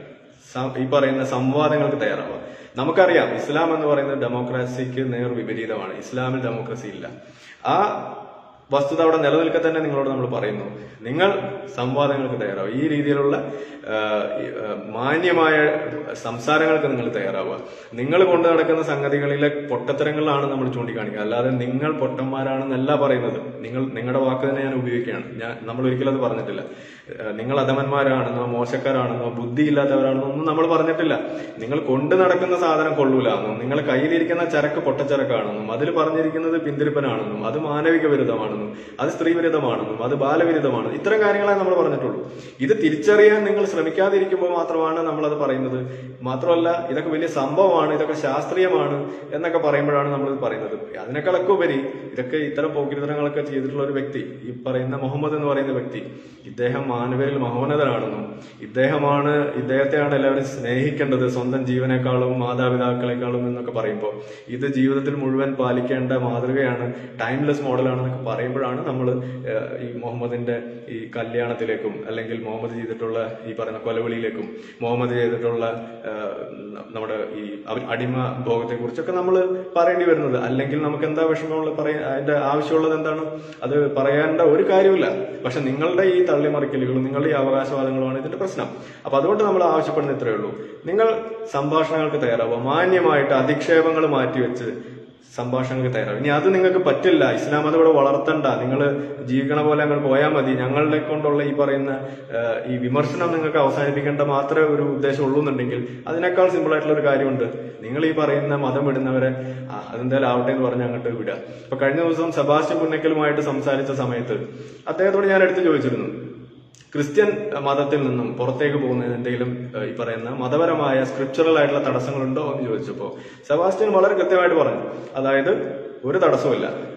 സ- ഈ പറയുന്ന സംവാദങ്ങൾക്ക് തയ്യാറാവുക നമുക്കറിയാം ഇസ്ലാം എന്ന് പറയുന്നത് ഡെമോക്രസിക്ക് നേർ വിപരീതമാണ് ഇസ്ലാമിൽ ഡെമോക്രസി ഇല്ല ആ വസ്തുത അവിടെ നിലനിൽക്കെ തന്നെ നിങ്ങളോട് നമ്മൾ പറയുന്നു നിങ്ങൾ സംവാദങ്ങൾക്ക് തയ്യാറാവുക ഈ രീതിയിലുള്ള ആ, ഈ, ആ, മാന്യമായ സംസാരങ്ങൾക്ക് നിങ്ങൾ തയ്യാറാവുക നിങ്ങൾ കൊണ്ടു നടക്കുന്ന സംഗതികളിലെ പൊട്ടത്തരങ്ങളാണ് നമ്മൾ ചൂണ്ടിക്കാണിക്കുക അല്ലാതെ നിങ്ങൾ പൊട്ടന്മാരാണെന്നല്ല പറയുന്നത് നിങ്ങൾ നിങ്ങളുടെ വാക്ക് തന്നെ ഞാൻ ഉപയോഗിക്കുകയാണ് ഞാൻ നമ്മൾ ഒരിക്കലും അത് പറഞ്ഞിട്ടില്ല ആ, നിങ്ങൾ അധമന്മാരാണെന്നോ മോശക്കാരാണെന്നോ ബുദ്ധിയില്ലാത്തവരാണെന്നോ ഒന്നും നമ്മൾ പറഞ്ഞിട്ടില്ല നിങ്ങൾ കൊണ്ടു നടക്കുന്ന സാധനം കൊള്ളൂലെന്നും നിങ്ങൾ കയ്യിലിരിക്കുന്ന ചരക്ക് പൊട്ടച്ചരക്കാണെന്നും അതിൽ പറഞ്ഞിരിക്കുന്നത് പിന്തിരിപ്പനാണെന്നും അത് മാനവിക വിരുദ്ധമാണെന്നും അത് സ്ത്രീ വിരുദ്ധമാണെന്നും അത് ബാലവിരുദ്ധമാണ് ഇത്തരം കാര്യങ്ങളെ നമ്മൾ പറഞ്ഞിട്ടുള്ളൂ ഇത് തിരിച്ചറിയാൻ നിങ്ങൾ ശ്രമിക്കാതിരിക്കുമ്പോൾ മാത്രമാണ് നമ്മൾ അത് പറയുന്നത് മാത്രമല്ല ഇതൊക്കെ വലിയ സംഭവമാണ് ഇതൊക്കെ ശാസ്ത്രീയമാണ് എന്നൊക്കെ പറയുമ്പോഴാണ് നമ്മൾ ഇത് പറയുന്നത് അതിനേക്കാളൊക്കെ ഉപരി ഇതൊക്കെ ഇത്തരം പോക്കിരിത്തരങ്ങളൊക്കെ ചെയ്തിട്ടുള്ള ഒരു വ്യക്തി ഈ പറയുന്ന മുഹമ്മദ് എന്ന് പറയുന്ന വ്യക്തി ഇദ്ദേഹം മാനവരിൽ മഹോന്നതനാണെന്നും ഇദ്ദേഹമാണ് ഇദ്ദേഹത്തെയാണ് എല്ലാവരും സ്നേഹിക്കേണ്ടത് സ്വന്തം ജീവനേക്കാളും മാതാപിതാക്കളെക്കാളും എന്നൊക്കെ പറയുമ്പോൾ ഇത് ജീവിതത്തിൽ മുഴുവൻ പാലിക്കേണ്ട മാതൃകയാണ് ടൈംലെസ് മോഡലാണെന്നൊക്കെ പറയുമ്പോഴാണ് നമ്മൾ ഈ മുഹമ്മദിന്റെ ഈ കല്യാണത്തിലേക്കും അല്ലെങ്കിൽ മുഹമ്മദ് ചെയ്തിട്ടുള്ള ഈ പറയുന്ന കൊലവിളിയിലേക്കും മുഹമ്മദ് ചെയ്തിട്ടുള്ള ആ, നമ്മുടെ ഈ അവ- അടിമ ഭോഗത്തെ കുറിച്ചൊക്കെ നമ്മൾ പറയേണ്ടി വരുന്നത് അല്ലെങ്കിൽ നമുക്ക് എന്താ വിഷമമുള്ള പറയാൻ അതിന്റെ ആവശ്യമുള്ളത് എന്താണ് അത് പറയേണ്ട ഒരു കാര്യമില്ല പക്ഷെ നിങ്ങളുടെ ഈ തള്ളിമറിക്കലുകളും നിങ്ങളുടെ ഈ അവകാശവാദങ്ങളുമാണ് ഇതിന്റെ പ്രശ്നം അപ്പൊ അതുകൊണ്ട് നമ്മൾ ആവശ്യപ്പെടുന്ന ഇത്രയേ ഉള്ളൂ നിങ്ങൾ സംഭാഷണങ്ങൾക്ക് തയ്യാറാവുക മാന്യമായിട്ട് അധിക്ഷേപങ്ങൾ മാറ്റിവെച്ച് സംഭാഷണങ്ങൾക്ക് തയ്യാറാവും ഇനി അത് നിങ്ങൾക്ക് പറ്റില്ല ഇസ്ലാം അത് ഇവിടെ വളർത്തണ്ട നിങ്ങൾ ജീവിക്കണ പോലെ അങ്ങ് പോയാൽ മതി ഞങ്ങളെ കൊണ്ടുള്ള ഈ പറയുന്ന ആ, ഈ വിമർശനം നിങ്ങൾക്ക് അവസാനിപ്പിക്കേണ്ട മാത്രമേ ഒരു ഉദ്ദേശം ഉള്ളൂ എന്നുണ്ടെങ്കിൽ അതിനേക്കാൾ സിമ്പിൾ ആയിട്ടുള്ള ഒരു കാര്യമുണ്ട് നിങ്ങൾ ഈ പറയുന്ന മതം വിടുന്നവരെ ആ, അതെന്തായാലും ആവട്ടെ എന്ന് പറഞ്ഞ് അങ്ങോട്ട് വിടുക ഇപ്പൊ കഴിഞ്ഞ ദിവസം സെബാസ്റ്റ്യൻ പുന്നക്കലുമായിട്ട് സംസാരിച്ച സമയത്ത് അദ്ദേഹത്തോട് ഞാൻ എടുത്തു ചോദിച്ചിരുന്നു ക്രിസ്ത്യൻ മതത്തിൽ നിന്നും പുറത്തേക്ക് പോകുന്നതിന് എന്തെങ്കിലും ഏഹ്, ഈ പറയുന്ന മതപരമായ സ്ക്രിപ്ചറൽ ആയിട്ടുള്ള തടസ്സങ്ങളുണ്ടോ എന്ന് ചോദിച്ചപ്പോ സെബാസ്റ്റ്യൻ വളരെ കൃത്യമായിട്ട് പറഞ്ഞു അതായത് ഒരു തടസ്സമില്ല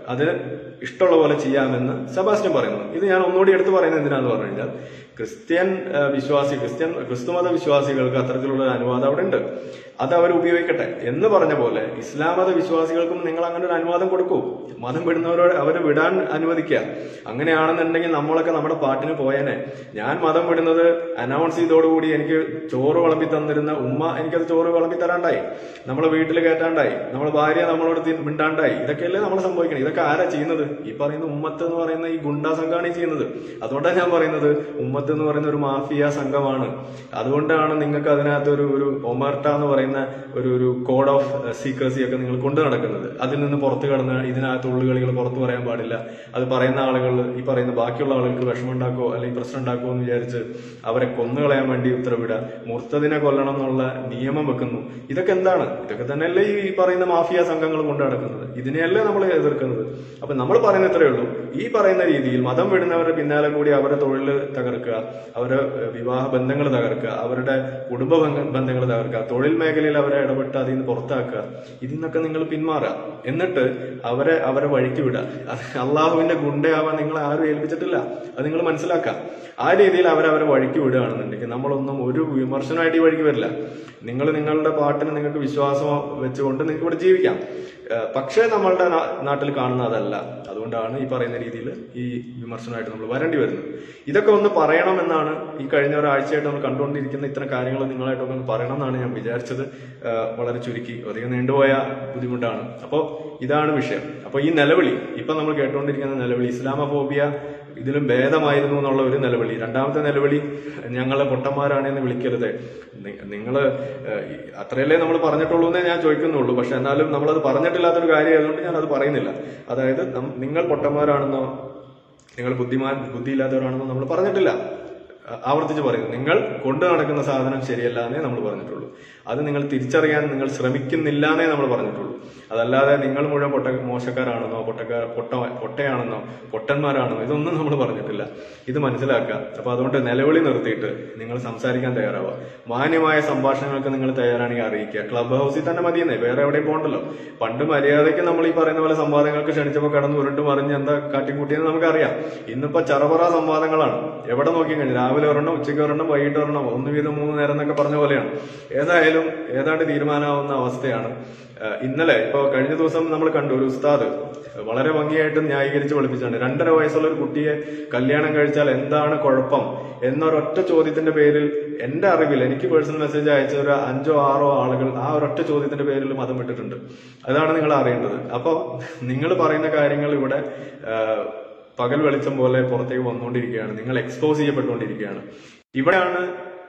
അത് ഇഷ്ടമുള്ള പോലെ ചെയ്യാമെന്ന് സെബാസ്റ്റ്യൻ പറയുന്നു ഇത് ഞാൻ ഒന്നുകൂടി എടുത്തു പറയുന്നത് എന്തിനാന്ന് പറഞ്ഞു കഴിഞ്ഞാൽ ക്രിസ്ത്യൻ ആ, വിശ്വാസി ക്രിസ്ത്യൻ ക്രിസ്തുമത വിശ്വാസികൾക്ക് അത്തരത്തിലുള്ള ഒരു അനുവാദം അവിടെ ഉണ്ട് അത് അവർ ഉപയോഗിക്കട്ടെ എന്ന് പറഞ്ഞ പോലെ ഇസ്ലാം മത വിശ്വാസികൾക്കും നിങ്ങൾ അങ്ങനെ ഒരു അനുവാദം കൊടുക്കൂ മതം വിടുന്നവരോട് അവരെ വിടാൻ അനുവദിക്കുക അങ്ങനെയാണെന്നുണ്ടെങ്കിൽ നമ്മളൊക്കെ നമ്മുടെ പാട്ടിന് പോയേനെ ഞാൻ മതം വിടുന്നത് അനൗൺസ് ചെയ്തോടുകൂടി എനിക്ക് ചോറ് വിളമ്പി തന്നിരുന്ന ഉമ്മ എനിക്കത് ചോറ് വിളമ്പി തരാണ്ടായി നമ്മളെ വീട്ടിൽ കയറ്റാണ്ടായി നമ്മളെ ഭാര്യ നമ്മളോട് തി- മിണ്ടാണ്ടായി ഇതൊക്കെയല്ലേ നമ്മൾ സംഭവിക്കണം ഇതൊക്കെ ആരാ ചെയ്യുന്നത് ഈ പറയുന്ന ഉമ്മത്ത് എന്ന് പറയുന്ന ഈ ഗുണ്ടാ സംഘമാണ് ഈ ചെയ്യുന്നത് അതുകൊണ്ടാണ് ഞാൻ പറയുന്നത് ഉമ്മത്ത് എന്ന് പറയുന്ന ഒരു മാഫിയ സംഘമാണ് അതുകൊണ്ടാണ് നിങ്ങൾക്ക് അതിനകത്ത് ഒരു ഒരു ഒമർട്ട എന്ന് പറയുന്ന ഒരു ഒരു കോഡ് ഓഫ് സീക്രസി ഒക്കെ നിങ്ങൾ കൊണ്ടു നടക്കുന്നത് അതിൽ നിന്ന് പുറത്ത് കടന്ന് ഇതിനകത്ത് ഉള്ളുകളികൾ പുറത്തു പറയാൻ പാടില്ല അത് പറയുന്ന ആളുകൾ ഈ പറയുന്ന ബാക്കിയുള്ള ആളുകൾക്ക് വിഷമം ഉണ്ടാക്കോ അല്ലെങ്കിൽ പ്രശ്നം ഉണ്ടാക്കുമോ എന്ന് വിചാരിച്ച് അവരെ കൊന്നുകളയാൻ വേണ്ടി ഉത്തരവിടുക മുർത്തതിനെ കൊല്ലണം എന്നുള്ള നിയമം വെക്കുന്നു ഇതൊക്കെ എന്താണ് ഇതൊക്കെ തന്നെയല്ലേ ഈ പറയുന്ന മാഫിയ സംഘങ്ങൾ കൊണ്ടു നടക്കുന്നത് ഇതിനെയല്ലേ നമ്മൾ എതിർക്കുന്നത് അപ്പൊ നമ്മൾ പറയുന്ന ഇത്രയേ ഉള്ളൂ ഈ പറയുന്ന രീതിയിൽ മതം വിടുന്നവരുടെ പിന്നാലെ കൂടി അവരുടെ തൊഴിൽ തകർക്കുക അവരുടെ ഏഹ്, വിവാഹ ബന്ധങ്ങൾ തകർക്കുക അവരുടെ കുടുംബ ബന്ധങ്ങൾ തകർക്കുക തൊഴിൽ മേഖലയിൽ അവരെ ഇടപെട്ട് അതിൽ നിന്ന് പുറത്താക്കുക ഇതിൽ നിന്നൊക്കെ നിങ്ങൾ പിന്മാറുക എന്നിട്ട് അവരെ അവരെ വഴിക്ക് വിടുക അത് അള്ളാഹുവിന്റെ ഗുണ്ടയാവാൻ നിങ്ങളെ ആരും ഏൽപ്പിച്ചിട്ടില്ല അത് നിങ്ങൾ മനസ്സിലാക്കുക ആ രീതിയിൽ അവരവരെ വഴിക്ക് വിടുകയാണെന്നുണ്ടെങ്കിൽ നമ്മളൊന്നും ഒരു വിമർശനമായിട്ട് ഈ വഴിക്ക് വരില്ല നിങ്ങൾ നിങ്ങളുടെ പാട്ടിന് നിങ്ങൾക്ക് വിശ്വാസം വെച്ചുകൊണ്ട് നിങ്ങൾക്ക് ഇവിടെ ജീവിക്കാം ഏഹ് പക്ഷേ നമ്മളുടെ നാ- നാട്ടിൽ കാണുന്ന അതല്ല അതുകൊണ്ടാണ് ഈ പറയുന്ന രീതിയിൽ ഈ വിമർശനമായിട്ട് നമ്മൾ വരേണ്ടി വരുന്നത് ഇതൊക്കെ ഒന്ന് പറയണമെന്നാണ് ഈ കഴിഞ്ഞ ഒരാഴ്ചയായിട്ട് നമ്മൾ കണ്ടുകൊണ്ടിരിക്കുന്ന ഇത്തരം കാര്യങ്ങൾ നിങ്ങളായിട്ടൊക്കെ ഒന്ന് പറയണം എന്നാണ് ഞാൻ വിചാരിച്ചത് ഏഹ് വളരെ ചുരുക്കി അധികം നീണ്ടുപോയ ബുദ്ധിമുട്ടാണ് അപ്പോൾ ഇതാണ് വിഷയം അപ്പോൾ ഈ നിലവിളി ഇപ്പൊ നമ്മൾ കേട്ടുകൊണ്ടിരിക്കുന്ന നിലവിളി ഇസ്ലാമഫോബിയ ഇതിലും ഭേദമായിരുന്നു എന്നുള്ള ഒരു നിലവിളി രണ്ടാമത്തെ നിലവിളി ഞങ്ങളെ പൊട്ടന്മാരാണ് എന്ന് വിളിക്കരുത് നിങ്ങൾ അത്രയല്ലേ നമ്മൾ പറഞ്ഞിട്ടുള്ളൂ എന്നേ ഞാൻ ചോദിക്കുന്നുള്ളൂ പക്ഷെ എന്നാലും നമ്മളത് പറഞ്ഞിട്ടില്ലാത്തൊരു കാര്യം ആയതുകൊണ്ട് ഞാൻ അത് പറയുന്നില്ല അതായത് നം- നിങ്ങൾ പൊട്ടന്മാരാണെന്നോ നിങ്ങൾ ബുദ്ധിമാൻ ബുദ്ധിയില്ലാത്തവരാണെന്നോ നമ്മൾ പറഞ്ഞിട്ടില്ല ആ- ആവർത്തിച്ച് പറയുന്നു നിങ്ങൾ കൊണ്ടു നടക്കുന്ന സാധനം ശരിയല്ല എന്നേ നമ്മൾ പറഞ്ഞിട്ടുള്ളൂ അത് നിങ്ങൾ തിരിച്ചറിയാൻ നിങ്ങൾ ശ്രമിക്കുന്നില്ല എന്നേ നമ്മൾ പറഞ്ഞിട്ടുള്ളൂ അതല്ലാതെ നിങ്ങൾ മുഴുവൻ പൊട്ട മോശക്കാരാണെന്നോ പൊട്ടക്കാർ പൊട്ട പൊട്ടയാണെന്നോ പൊട്ടന്മാരാണെന്നോ ഇതൊന്നും നമ്മൾ പറഞ്ഞിട്ടില്ല ഇത് മനസ്സിലാക്കുക അപ്പൊ അതുകൊണ്ട് നിലവിളി നിർത്തിയിട്ട് നിങ്ങൾ സംസാരിക്കാൻ തയ്യാറാവുക മാന്യമായ സംഭാഷണങ്ങൾക്ക് നിങ്ങൾ തയ്യാറാണെങ്കിൽ അറിയിക്കുക ക്ലബ് ഹൗസിൽ തന്നെ മതിയെന്നേ വേറെ എവിടെയും പോകണ്ടല്ലോ പണ്ട് മര്യാദയ്ക്ക് നമ്മൾ ഈ പറയുന്ന പോലെ സംവാദങ്ങൾക്ക് ക്ഷണിച്ചപ്പോൾ കടന്ന് ഉരുണ്ട് മറിഞ്ഞ് എന്താ കാട്ടിക്കൂട്ടിയെന്ന് നമുക്കറിയാം ഇന്നിപ്പോ ചറപറ സംവാദങ്ങളാണ് എവിടെ നോക്കി കഴിഞ്ഞു രാവിലെ ഒരെണ്ണം ഉച്ചയ്ക്ക് ഒരെണ്ണം വൈകിട്ട് ഒരെണ്ണം ഒന്ന് വീതം മൂന്ന് നേരം എന്നൊക്കെ പറഞ്ഞ പോലെയാണ് ഏതായാലും ഏതാണ്ട് തീരുമാനമാവുന്ന അവസ്ഥയാണ് ഏഹ് ഇന്നലെ ഇപ്പൊ കഴിഞ്ഞ ദിവസം നമ്മൾ കണ്ടു ഒരു ഉസ്താദ് വളരെ ഭംഗിയായിട്ട് ന്യായീകരിച്ച് പഠിപ്പിച്ചാണ് രണ്ടര വയസ്സുള്ള ഒരു കുട്ടിയെ കല്യാണം കഴിച്ചാൽ എന്താണ് കുഴപ്പം എന്നൊരൊറ്റ ചോദ്യത്തിന്റെ പേരിൽ എന്റെ അറിവിൽ എനിക്ക് പേഴ്സണൽ മെസ്സേജ് അയച്ച ഒരു അഞ്ചോ ആറോ ആളുകൾ ആ ഒരൊറ്റ ചോദ്യത്തിന്റെ പേരിൽ മതം വിട്ടിട്ടുണ്ട് അതാണ് നിങ്ങൾ അറിയേണ്ടത് അപ്പോൾ നിങ്ങൾ പറയുന്ന കാര്യങ്ങൾ ഇവിടെ ഏഹ്, പകൽ വെളിച്ചം പോലെ പുറത്തേക്ക് വന്നുകൊണ്ടിരിക്കുകയാണ് നിങ്ങൾ എക്സ്പോസ് ചെയ്യപ്പെട്ടുകൊണ്ടിരിക്കുകയാണ് ഇവിടെയാണ്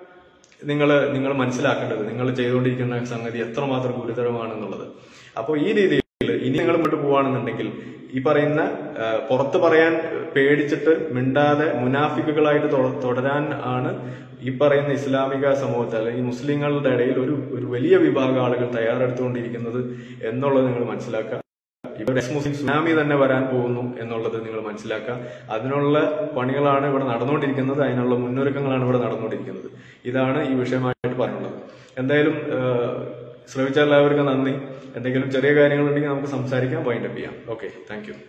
നിങ്ങൾ നിങ്ങൾ മനസ്സിലാക്കേണ്ടത് നിങ്ങൾ ചെയ്തുകൊണ്ടിരിക്കുന്ന സംഗതി എത്രമാത്രം ഗുരുതരമാണെന്നുള്ളത് അപ്പോൾ ഈ രീതിയിൽ ഇനി നിങ്ങൾ മുന്നോട്ട് പോവുകയാണെന്നുണ്ടെങ്കിൽ ഈ പറയുന്ന ആ, പുറത്ത് പറയാൻ പേടിച്ചിട്ട് മിണ്ടാതെ മുനാഫിക്കുകളായിട്ട് തൊ- തുടരാൻ ആണ് ഈ പറയുന്ന ഇസ്ലാമിക സമൂഹത്തിൽ അല്ലെങ്കിൽ മുസ്ലിങ്ങളുടെ ഇടയിൽ ഒരു ഒരു വലിയ വിഭാഗം ആളുകൾ തയ്യാറെടുത്തുകൊണ്ടിരിക്കുന്നത് എന്നുള്ളത് നിങ്ങൾ മനസ്സിലാക്കുക ഇവിടെ മുസ്ലിം സുനാമി തന്നെ വരാൻ പോകുന്നു എന്നുള്ളത് നിങ്ങൾ മനസ്സിലാക്കുക അതിനുള്ള പണികളാണ് ഇവിടെ നടന്നുകൊണ്ടിരിക്കുന്നത് അതിനുള്ള മുന്നൊരുക്കങ്ങളാണ് ഇവിടെ നടന്നുകൊണ്ടിരിക്കുന്നത് ഇതാണ് ഈ വിഷയമായിട്ട് പറയാനുള്ളത് എന്തായാലും ഏഹ്, ശ്രമിച്ച എല്ലാവർക്കും നന്ദി എന്തെങ്കിലും ചെറിയ കാര്യങ്ങളുണ്ടെങ്കിൽ നമുക്ക് സംസാരിക്കാം വൈൻഡപ്പ് ചെയ്യാം ഓക്കെ താങ്ക് യു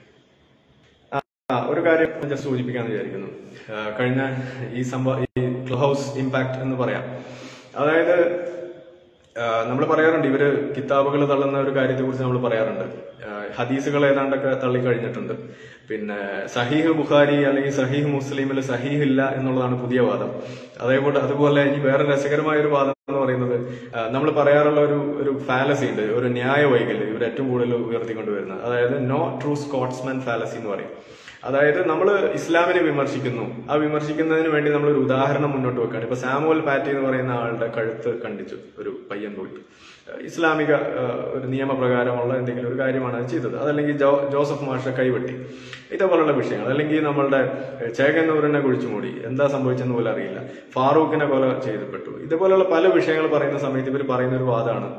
ആ ഒരു കാര്യം ജസ്റ്റ് സൂചിപ്പിക്കാന്ന് വിചാരിക്കുന്നു ആ, കഴിഞ്ഞ ഈ സംഭവ ഈ ക്ലബ് ഹൗസ് ഇമ്പാക്ട് എന്ന് പറയാം അതായത് നമ്മൾ പറയാറുണ്ട് ഇവര് കിതാബുകൾ തള്ളുന്ന ഒരു കാര്യത്തെ കുറിച്ച് നമ്മൾ പറയാറുണ്ട് ആ, ഹദീസുകൾ ഏതാണ്ടൊക്കെ തള്ളി കഴിഞ്ഞിട്ടുണ്ട് പിന്നെ സഹീഹ് ബുഖാരി അല്ലെങ്കിൽ സഹീഹ് മുസ്ലിമിൽ സഹീഹ് ഇല്ല എന്നുള്ളതാണ് പുതിയ വാദം അതേപോലെ അതുപോലെ ഇനി വേറെ രസകരമായ ഒരു വാദം എന്ന് പറയുന്നത് നമ്മൾ പറയാറുള്ള ഒരു ഒരു ഫാലസി ഉണ്ട് ഒരു ന്യായ വൈകല്യം ഇവർ ഏറ്റവും കൂടുതൽ ഉയർത്തിക്കൊണ്ടുവരുന്നത് അതായത് നോ ട്രൂ സ്കോട്ട്സ്മാൻ ഫാലസി എന്ന് പറയും അതായത് നമ്മൾ ഇസ്ലാമിനെ വിമർശിക്കുന്നു ആ വിമർശിക്കുന്നതിന് വേണ്ടി നമ്മൾ ഒരു ഉദാഹരണം മുന്നോട്ട് വെക്കുകയാണ് ഇപ്പൊ സാമുവൽ പാറ്റി എന്ന് പറയുന്ന ആളുടെ കഴുത്ത് കണ്ടിച്ചു ഒരു പയ്യൻ പോയിട്ട് ഏഹ് ഇസ്ലാമിക ഏഹ് ഒരു നിയമപ്രകാരമുള്ള എന്തെങ്കിലും ഒരു കാര്യമാണ് അത് ചെയ്തത് അതല്ലെങ്കിൽ ജോ ജോസഫ് മാഷ കൈവെട്ടി ഇതേപോലുള്ള വിഷയങ്ങൾ അല്ലെങ്കിൽ നമ്മളുടെ ഏഹ് ചേകന്നൂരിനെ കുഴിച്ചുമൂടി എന്താ സംഭവിച്ചെന്ന് പോലും അറിയില്ല ഫാറൂഖിനെ കൊല ചെയ്തപ്പെട്ടു ഇതേപോലെയുള്ള പല വിഷയങ്ങൾ പറയുന്ന സമയത്ത് ഇവർ പറയുന്ന ഒരു വാദമാണ്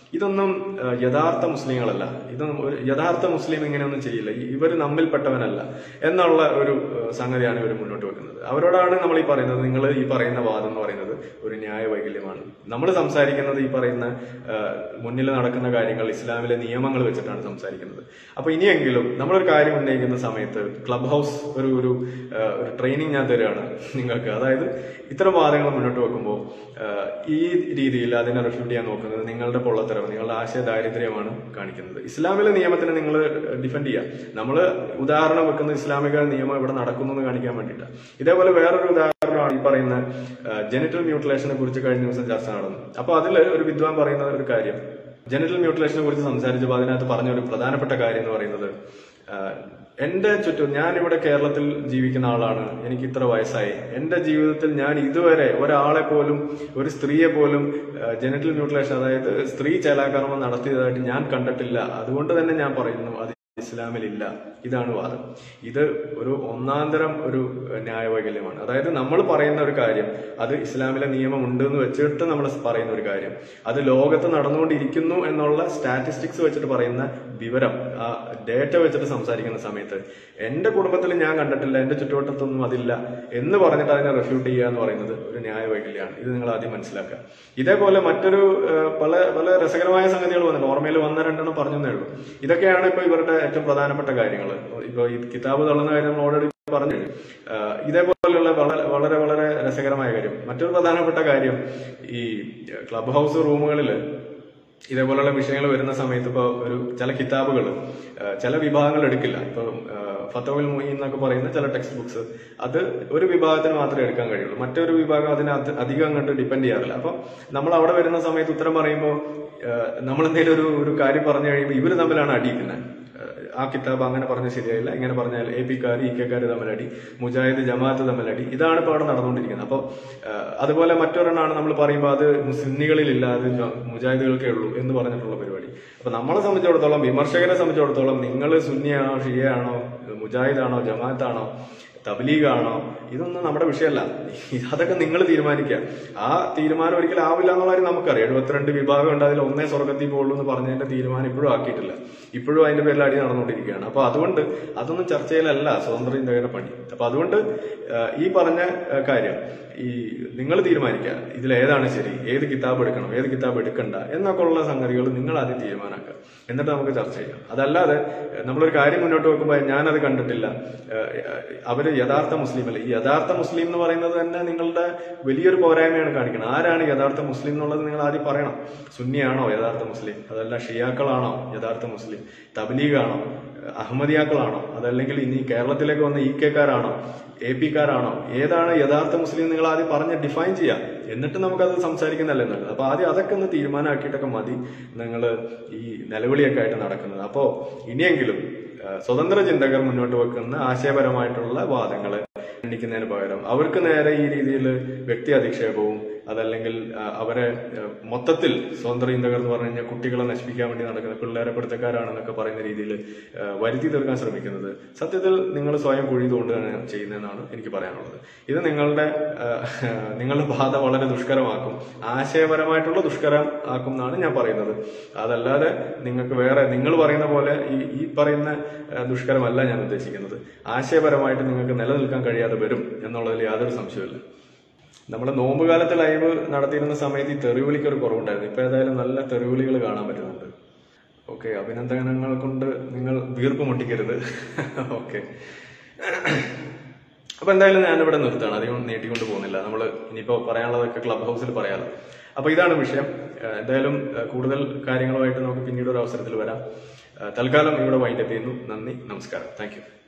ഇതൊന്നും ആ, യഥാർത്ഥ മുസ്ലിങ്ങളല്ല ഇതൊന്നും ഒരു യഥാർത്ഥ മുസ്ലിം ഇങ്ങനെയൊന്നും ചെയ്യില്ല ഇവർ നമ്മിൽപ്പെട്ടവനല്ല എന്നുള്ള ഒരു ആ, സംഗതിയാണ് ഇവർ മുന്നോട്ട് വെക്കുന്നത് അവരോടാണ് നമ്മൾ ഈ പറയുന്നത് നിങ്ങൾ ഈ പറയുന്ന വാദം എന്ന് പറയുന്നത് ഒരു ന്യായ വൈകല്യമാണ് നമ്മൾ സംസാരിക്കുന്നത് ഈ പറയുന്ന ആ, മുന്നിൽ നടക്കുന്ന കാര്യങ്ങൾ ഇസ്ലാമിലെ നിയമങ്ങൾ വെച്ചിട്ടാണ് സംസാരിക്കുന്നത് അപ്പൊ ഇനിയെങ്കിലും നമ്മളൊരു കാര്യം ഉന്നയിക്കുന്ന സമയത്ത് ക്ലബ് ഹൗസ് ഒരു ഒരു ആ, ഒരു ട്രെയിനിങ് ഞാൻ തരികയാണ് നിങ്ങൾക്ക് അതായത് ഇത്തരം വാദങ്ങൾ മുന്നോട്ട് വെക്കുമ്പോൾ ആ, ഈ രീതിയിൽ അതിനെ റിഫ്യൂട്ട് ചെയ്യാൻ നോക്കുന്നത് നിങ്ങളുടെ പൊള്ളത്തരം നിങ്ങളുടെ ആശയ ദാരിദ്ര്യമാണ് കാണിക്കുന്നത് ഇസ്ലാമിലെ നിയമത്തിനെ നിങ്ങൾ ഡിഫെൻഡ് ചെയ്യുക നമ്മൾ ഉദാഹരണം വെക്കുന്ന ഇസ്ലാമിക നിയമം ഇവിടെ നടക്കുന്നു എന്ന് കാണിക്കാൻ വേണ്ടിയിട്ടാണ് ഇതേപോലെ വേറൊരു ഉദാഹരണമാണ് ഈ പറയുന്ന ജെനിറ്റൽ മ്യൂട്ടിലേഷനെ കുറിച്ച് കഴിഞ്ഞ ദിവസം ചർച്ച നടന്നു അപ്പൊ അതിൽ ഒരു വിദ്വാൻ പറയുന്ന ഒരു കാര്യം ജെനിറ്റൽ മ്യൂട്ടിലേഷനെ കുറിച്ച് സംസാരിച്ചപ്പോൾ അതിനകത്ത് പറഞ്ഞ ഒരു പ്രധാനപ്പെട്ട കാര്യം എന്ന് പറയുന്നത് ആഹ്, എന്റെ ചുറ്റും ഞാൻ ഇവിടെ കേരളത്തിൽ ജീവിക്കുന്ന ആളാണ് എനിക്ക് ഇത്ര വയസ്സായി എന്റെ ജീവിതത്തിൽ ഞാൻ ഇതുവരെ ഒരാളെ പോലും ഒരു സ്ത്രീയെ പോലും ജെനിറ്റൽ മ്യൂട്ടിലേഷൻ അതായത് സ്ത്രീ ചേലാകർമ്മം നടത്തിയതായിട്ട് ഞാൻ കണ്ടിട്ടില്ല അതുകൊണ്ട് തന്നെ ഞാൻ പറയുന്നു അത് ഇസ്ലാമിലില്ല ഇതാണ് വാദം ഇത് ഒരു ഒന്നാന്തരം ഒരു ന്യായവൈകല്യമാണ് അതായത് നമ്മൾ പറയുന്ന ഒരു കാര്യം അത് ഇസ്ലാമിലെ നിയമം ഉണ്ട് എന്ന് വെച്ചിട്ട് നമ്മൾ പറയുന്ന ഒരു കാര്യം അത് ലോകത്ത് നടന്നുകൊണ്ടിരിക്കുന്നു എന്നുള്ള സ്റ്റാറ്റിസ്റ്റിക്സ് വെച്ചിട്ട് പറയുന്ന വിവരം ആ ഡേറ്റ വെച്ചിട്ട് സംസാരിക്കുന്ന സമയത്ത് എന്റെ കുടുംബത്തിൽ ഞാൻ കണ്ടിട്ടില്ല എന്റെ ചുറ്റുവട്ടത്തൊന്നും അതില്ല എന്ന് പറഞ്ഞിട്ട് അതിനെ റെഫ്യൂട്ട് ചെയ്യുക എന്ന് പറയുന്നത് ഒരു ന്യായവൈകല്യമാണ് ഇത് നിങ്ങൾ ആദ്യം മനസ്സിലാക്കുക ഇതേപോലെ മറ്റൊരു ആ, പല പല രസകരമായ സംഗതികൾ വന്നിട്ടുണ്ട് ഓർമ്മയിൽ വന്ന രണ്ടെണ്ണം പറഞ്ഞതേ ഉള്ളൂ ഇതൊക്കെയാണ് ഇപ്പൊ ഇവരുടെ ഏറ്റവും പ്രധാനപ്പെട്ട കാര്യങ്ങൾ ഇപ്പൊ ഈ കിതാബ് തള്ളുന്ന കാര്യം നമ്മൾ ഓൾറെഡി പറഞ്ഞു ആ, ഇതേപോലെയുള്ള വളരെ വളരെ വളരെ രസകരമായ കാര്യം മറ്റൊരു പ്രധാനപ്പെട്ട കാര്യം ഈ ക്ലബ് ഹൗസ് റൂമുകളിൽ ഇതേപോലുള്ള വിഷയങ്ങൾ വരുന്ന സമയത്ത് ഇപ്പോൾ ഒരു ചില കിതാബുകൾ ചില വിഭാഗങ്ങൾ എടുക്കില്ല ഇപ്പൊ ഫത്തോവിൽ മുഹി എന്നൊക്കെ പറയുന്ന ചില ടെക്സ്റ്റ് ബുക്സ് അത് ഒരു വിഭാഗത്തിന് മാത്രമേ എടുക്കാൻ കഴിയുള്ളൂ മറ്റൊരു വിഭാഗം അതിനെ അത് അധികം അങ്ങോട്ട് ഡിപ്പെൻഡ് ചെയ്യാറില്ല അപ്പൊ നമ്മൾ അവിടെ വരുന്ന സമയത്ത് ഉത്തരം പറയുമ്പോൾ നമ്മൾ എന്തെങ്കിലും ഒരു ഒരു കാര്യം പറഞ്ഞു കഴിയുമ്പോൾ ഇവർ തമ്മിലാണ് അടി പിന്നെ ആ കിതാബ് അങ്ങനെ പറഞ്ഞ ശരിയായില്ല ഇങ്ങനെ പറഞ്ഞാൽ എ പിക്കാർ ഇ കെക്കാർ തമ്മിലടി മുജാഹിദ് ജമാഅത്ത് തമ്മിലടി ഇതാണ് ഇപ്പോൾ അവിടെ നടന്നുകൊണ്ടിരിക്കുന്നത് അപ്പോൾ അതുപോലെ മറ്റൊരെണ്ണാണ് നമ്മൾ പറയുമ്പോൾ അത് സുന്നികളിലില്ല അത് ജ- മുജാഹിദുകൾക്കേ ഉള്ളൂ എന്ന് പറഞ്ഞിട്ടുള്ള പരിപാടി അപ്പൊ നമ്മളെ സംബന്ധിച്ചിടത്തോളം വിമർശകരെ സംബന്ധിച്ചിടത്തോളം നിങ്ങൾ സുന്നിയാണോ ഷിയയാണോ മുജാഹിദാണോ ജമാഅത്താണോ തബ്ലീഗാണോ ഇതൊന്നും നമ്മുടെ വിഷയമല്ല അതൊക്കെ നിങ്ങൾ തീരുമാനിക്കുക ആ തീരുമാനം ഒരിക്കലും ആവില്ല എന്നുള്ള കാര്യം നമുക്കറിയാം എഴുപത്തിരണ്ട് വിഭാഗം ഉണ്ട് അതിൽ ഒന്നേ സ്വർഗത്തിൽ പോകുള്ളൂ എന്ന് പറഞ്ഞതിന്റെ തീരുമാനം ഇപ്പോഴും ആക്കിയിട്ടില്ല ഇപ്പോഴും അതിന്റെ പേരിൽ അടി നടന്നുകൊണ്ടിരിക്കുകയാണ് അപ്പൊ അതുകൊണ്ട് അതൊന്നും ചർച്ചയിലല്ല സ്വതന്ത്ര ചിന്തകരുടെ പണി അപ്പൊ അതുകൊണ്ട് ആ, ഈ പറഞ്ഞ ആ, കാര്യം ഈ നിങ്ങൾ തീരുമാനിക്കുക ഇതിൽ ഏതാണ് ശരി ഏത് കിതാബ് എടുക്കണം ഏത് കിതാബ് എടുക്കണ്ട എന്നൊക്കെ ഉള്ള സംഗതികൾ നിങ്ങൾ ആദ്യം തീരുമാനാക്കുക എന്നിട്ട് നമുക്ക് ചർച്ച ചെയ്യാം അതല്ലാതെ ഏഹ്, നമ്മളൊരു കാര്യം മുന്നോട്ട് വെക്കുമ്പോൾ ഞാനത് കണ്ടിട്ടില്ല ഏഹ്, അവര് യഥാർത്ഥ മുസ്ലിം അല്ല ഈ യഥാർത്ഥ മുസ്ലിം എന്ന് പറയുന്നത് തന്നെ നിങ്ങളുടെ വലിയൊരു പോരായ്മയാണ് കാണിക്കുന്നത് ആരാണ് യഥാർത്ഥ മുസ്ലിം എന്നുള്ളത് നിങ്ങൾ ആദ്യം പറയണം സുന്നിയാണോ യഥാർത്ഥ മുസ്ലിം അതല്ല ഷിയാക്കളാണോ യഥാർത്ഥ മുസ്ലിം തബ്ലീഗാണോ ഏഹ്, അഹമ്മദിയാക്കളാണോ അതല്ലെങ്കിൽ ഇനി കേരളത്തിലേക്ക് വന്ന ഇ കെക്കാരാണോ എ പിക്കാരാണോ ഏതാണ് യഥാർത്ഥ മുസ്ലിം നിങ്ങൾ ആദ്യം പറഞ്ഞ് ഡിഫൈൻ ചെയ്യാം എന്നിട്ട് നമുക്കത് സംസാരിക്കുന്നതല്ലേ നല്ലത് അപ്പൊ ആദ്യം അതൊക്കെ ഒന്ന് തീരുമാനമാക്കിയിട്ടൊക്കെ മതി നിങ്ങൾ ഈ നിലവിളിയൊക്കെ ആയിട്ട് നടക്കുന്നത് അപ്പോ ഇനിയെങ്കിലും ആ, സ്വതന്ത്ര ചിന്തകർ മുന്നോട്ട് വെക്കുന്ന ആശയപരമായിട്ടുള്ള വാദങ്ങളെ ഖണ്ഡിക്കുന്നതിന് പകരം അവർക്ക് നേരെ ഈ രീതിയിൽ വ്യക്തി അധിക്ഷേപവും അതല്ലെങ്കിൽ ആ, അവരെ ആ, മൊത്തത്തിൽ സ്വതന്ത്ര ചിന്തകർ എന്ന് പറഞ്ഞു കഴിഞ്ഞാൽ കുട്ടികളെ നശിപ്പിക്കാൻ വേണ്ടി നടക്കുന്ന പിള്ളേരെ പിടുത്തക്കാരാണെന്നൊക്കെ പറയുന്ന രീതിയിൽ ആ, വരുത്തി തീർക്കാൻ ശ്രമിക്കുന്നത് സത്യത്തിൽ നിങ്ങൾ സ്വയം കുഴി തോണ്ടുകയാണ് ചെയ്യുന്നതെന്നാണ് എനിക്ക് പറയാനുള്ളത് ഇത് നിങ്ങളുടെ ആ, നിങ്ങളുടെ ബാധ വളരെ ദുഷ്കരമാക്കും ആശയപരമായിട്ടുള്ള ദുഷ്കരം ആക്കും എന്നാണ് ഞാൻ പറയുന്നത് അതല്ലാതെ നിങ്ങൾക്ക് വേറെ നിങ്ങൾ പറയുന്ന പോലെ ഈ ഈ പറയുന്ന ആ, ദുഷ്കരമല്ല ഞാൻ ഉദ്ദേശിക്കുന്നത് ആശയപരമായിട്ട് നിങ്ങൾക്ക് നിലനിൽക്കാൻ കഴിയാതെ വരും എന്നുള്ളതിൽ യാതൊരു സംശയമില്ല നമ്മുടെ നോമ്പുകാലത്ത് ലൈവ് നടത്തിയിരുന്ന സമയത്ത് ഈ തെറിവിളിക്ക് ഒരു കുറവുണ്ടായിരുന്നു ഇപ്പൊ ഏതായാലും നല്ല തെറിവിളികൾ കാണാൻ പറ്റുന്നുണ്ട് ഓക്കെ അഭിനന്ദനങ്ങൾ കൊണ്ട് നിങ്ങൾ വീർപ്പ് മുട്ടിക്കരുത് ഓക്കെ അപ്പൊ എന്തായാലും ഞാനിവിടെ നിർത്താണ് അധികം നീട്ടിക്കൊണ്ട് പോകുന്നില്ല നമ്മൾ ഇനിയിപ്പോ പറയാനുള്ളതൊക്കെ ക്ലബ് ഹൗസിൽ പറയാലോ അപ്പൊ ഇതാണ് വിഷയം ഏഹ് എന്തായാലും ഏഹ് കൂടുതൽ കാര്യങ്ങളുമായിട്ട് നമുക്ക് പിന്നീട് ഒരു അവസരത്തിൽ വരാം ഏഹ് തൽക്കാലം ഇവിടെ വൈൻഡപ്പ് ചെയ്യുന്നു നന്ദി നമസ്കാരം താങ്ക്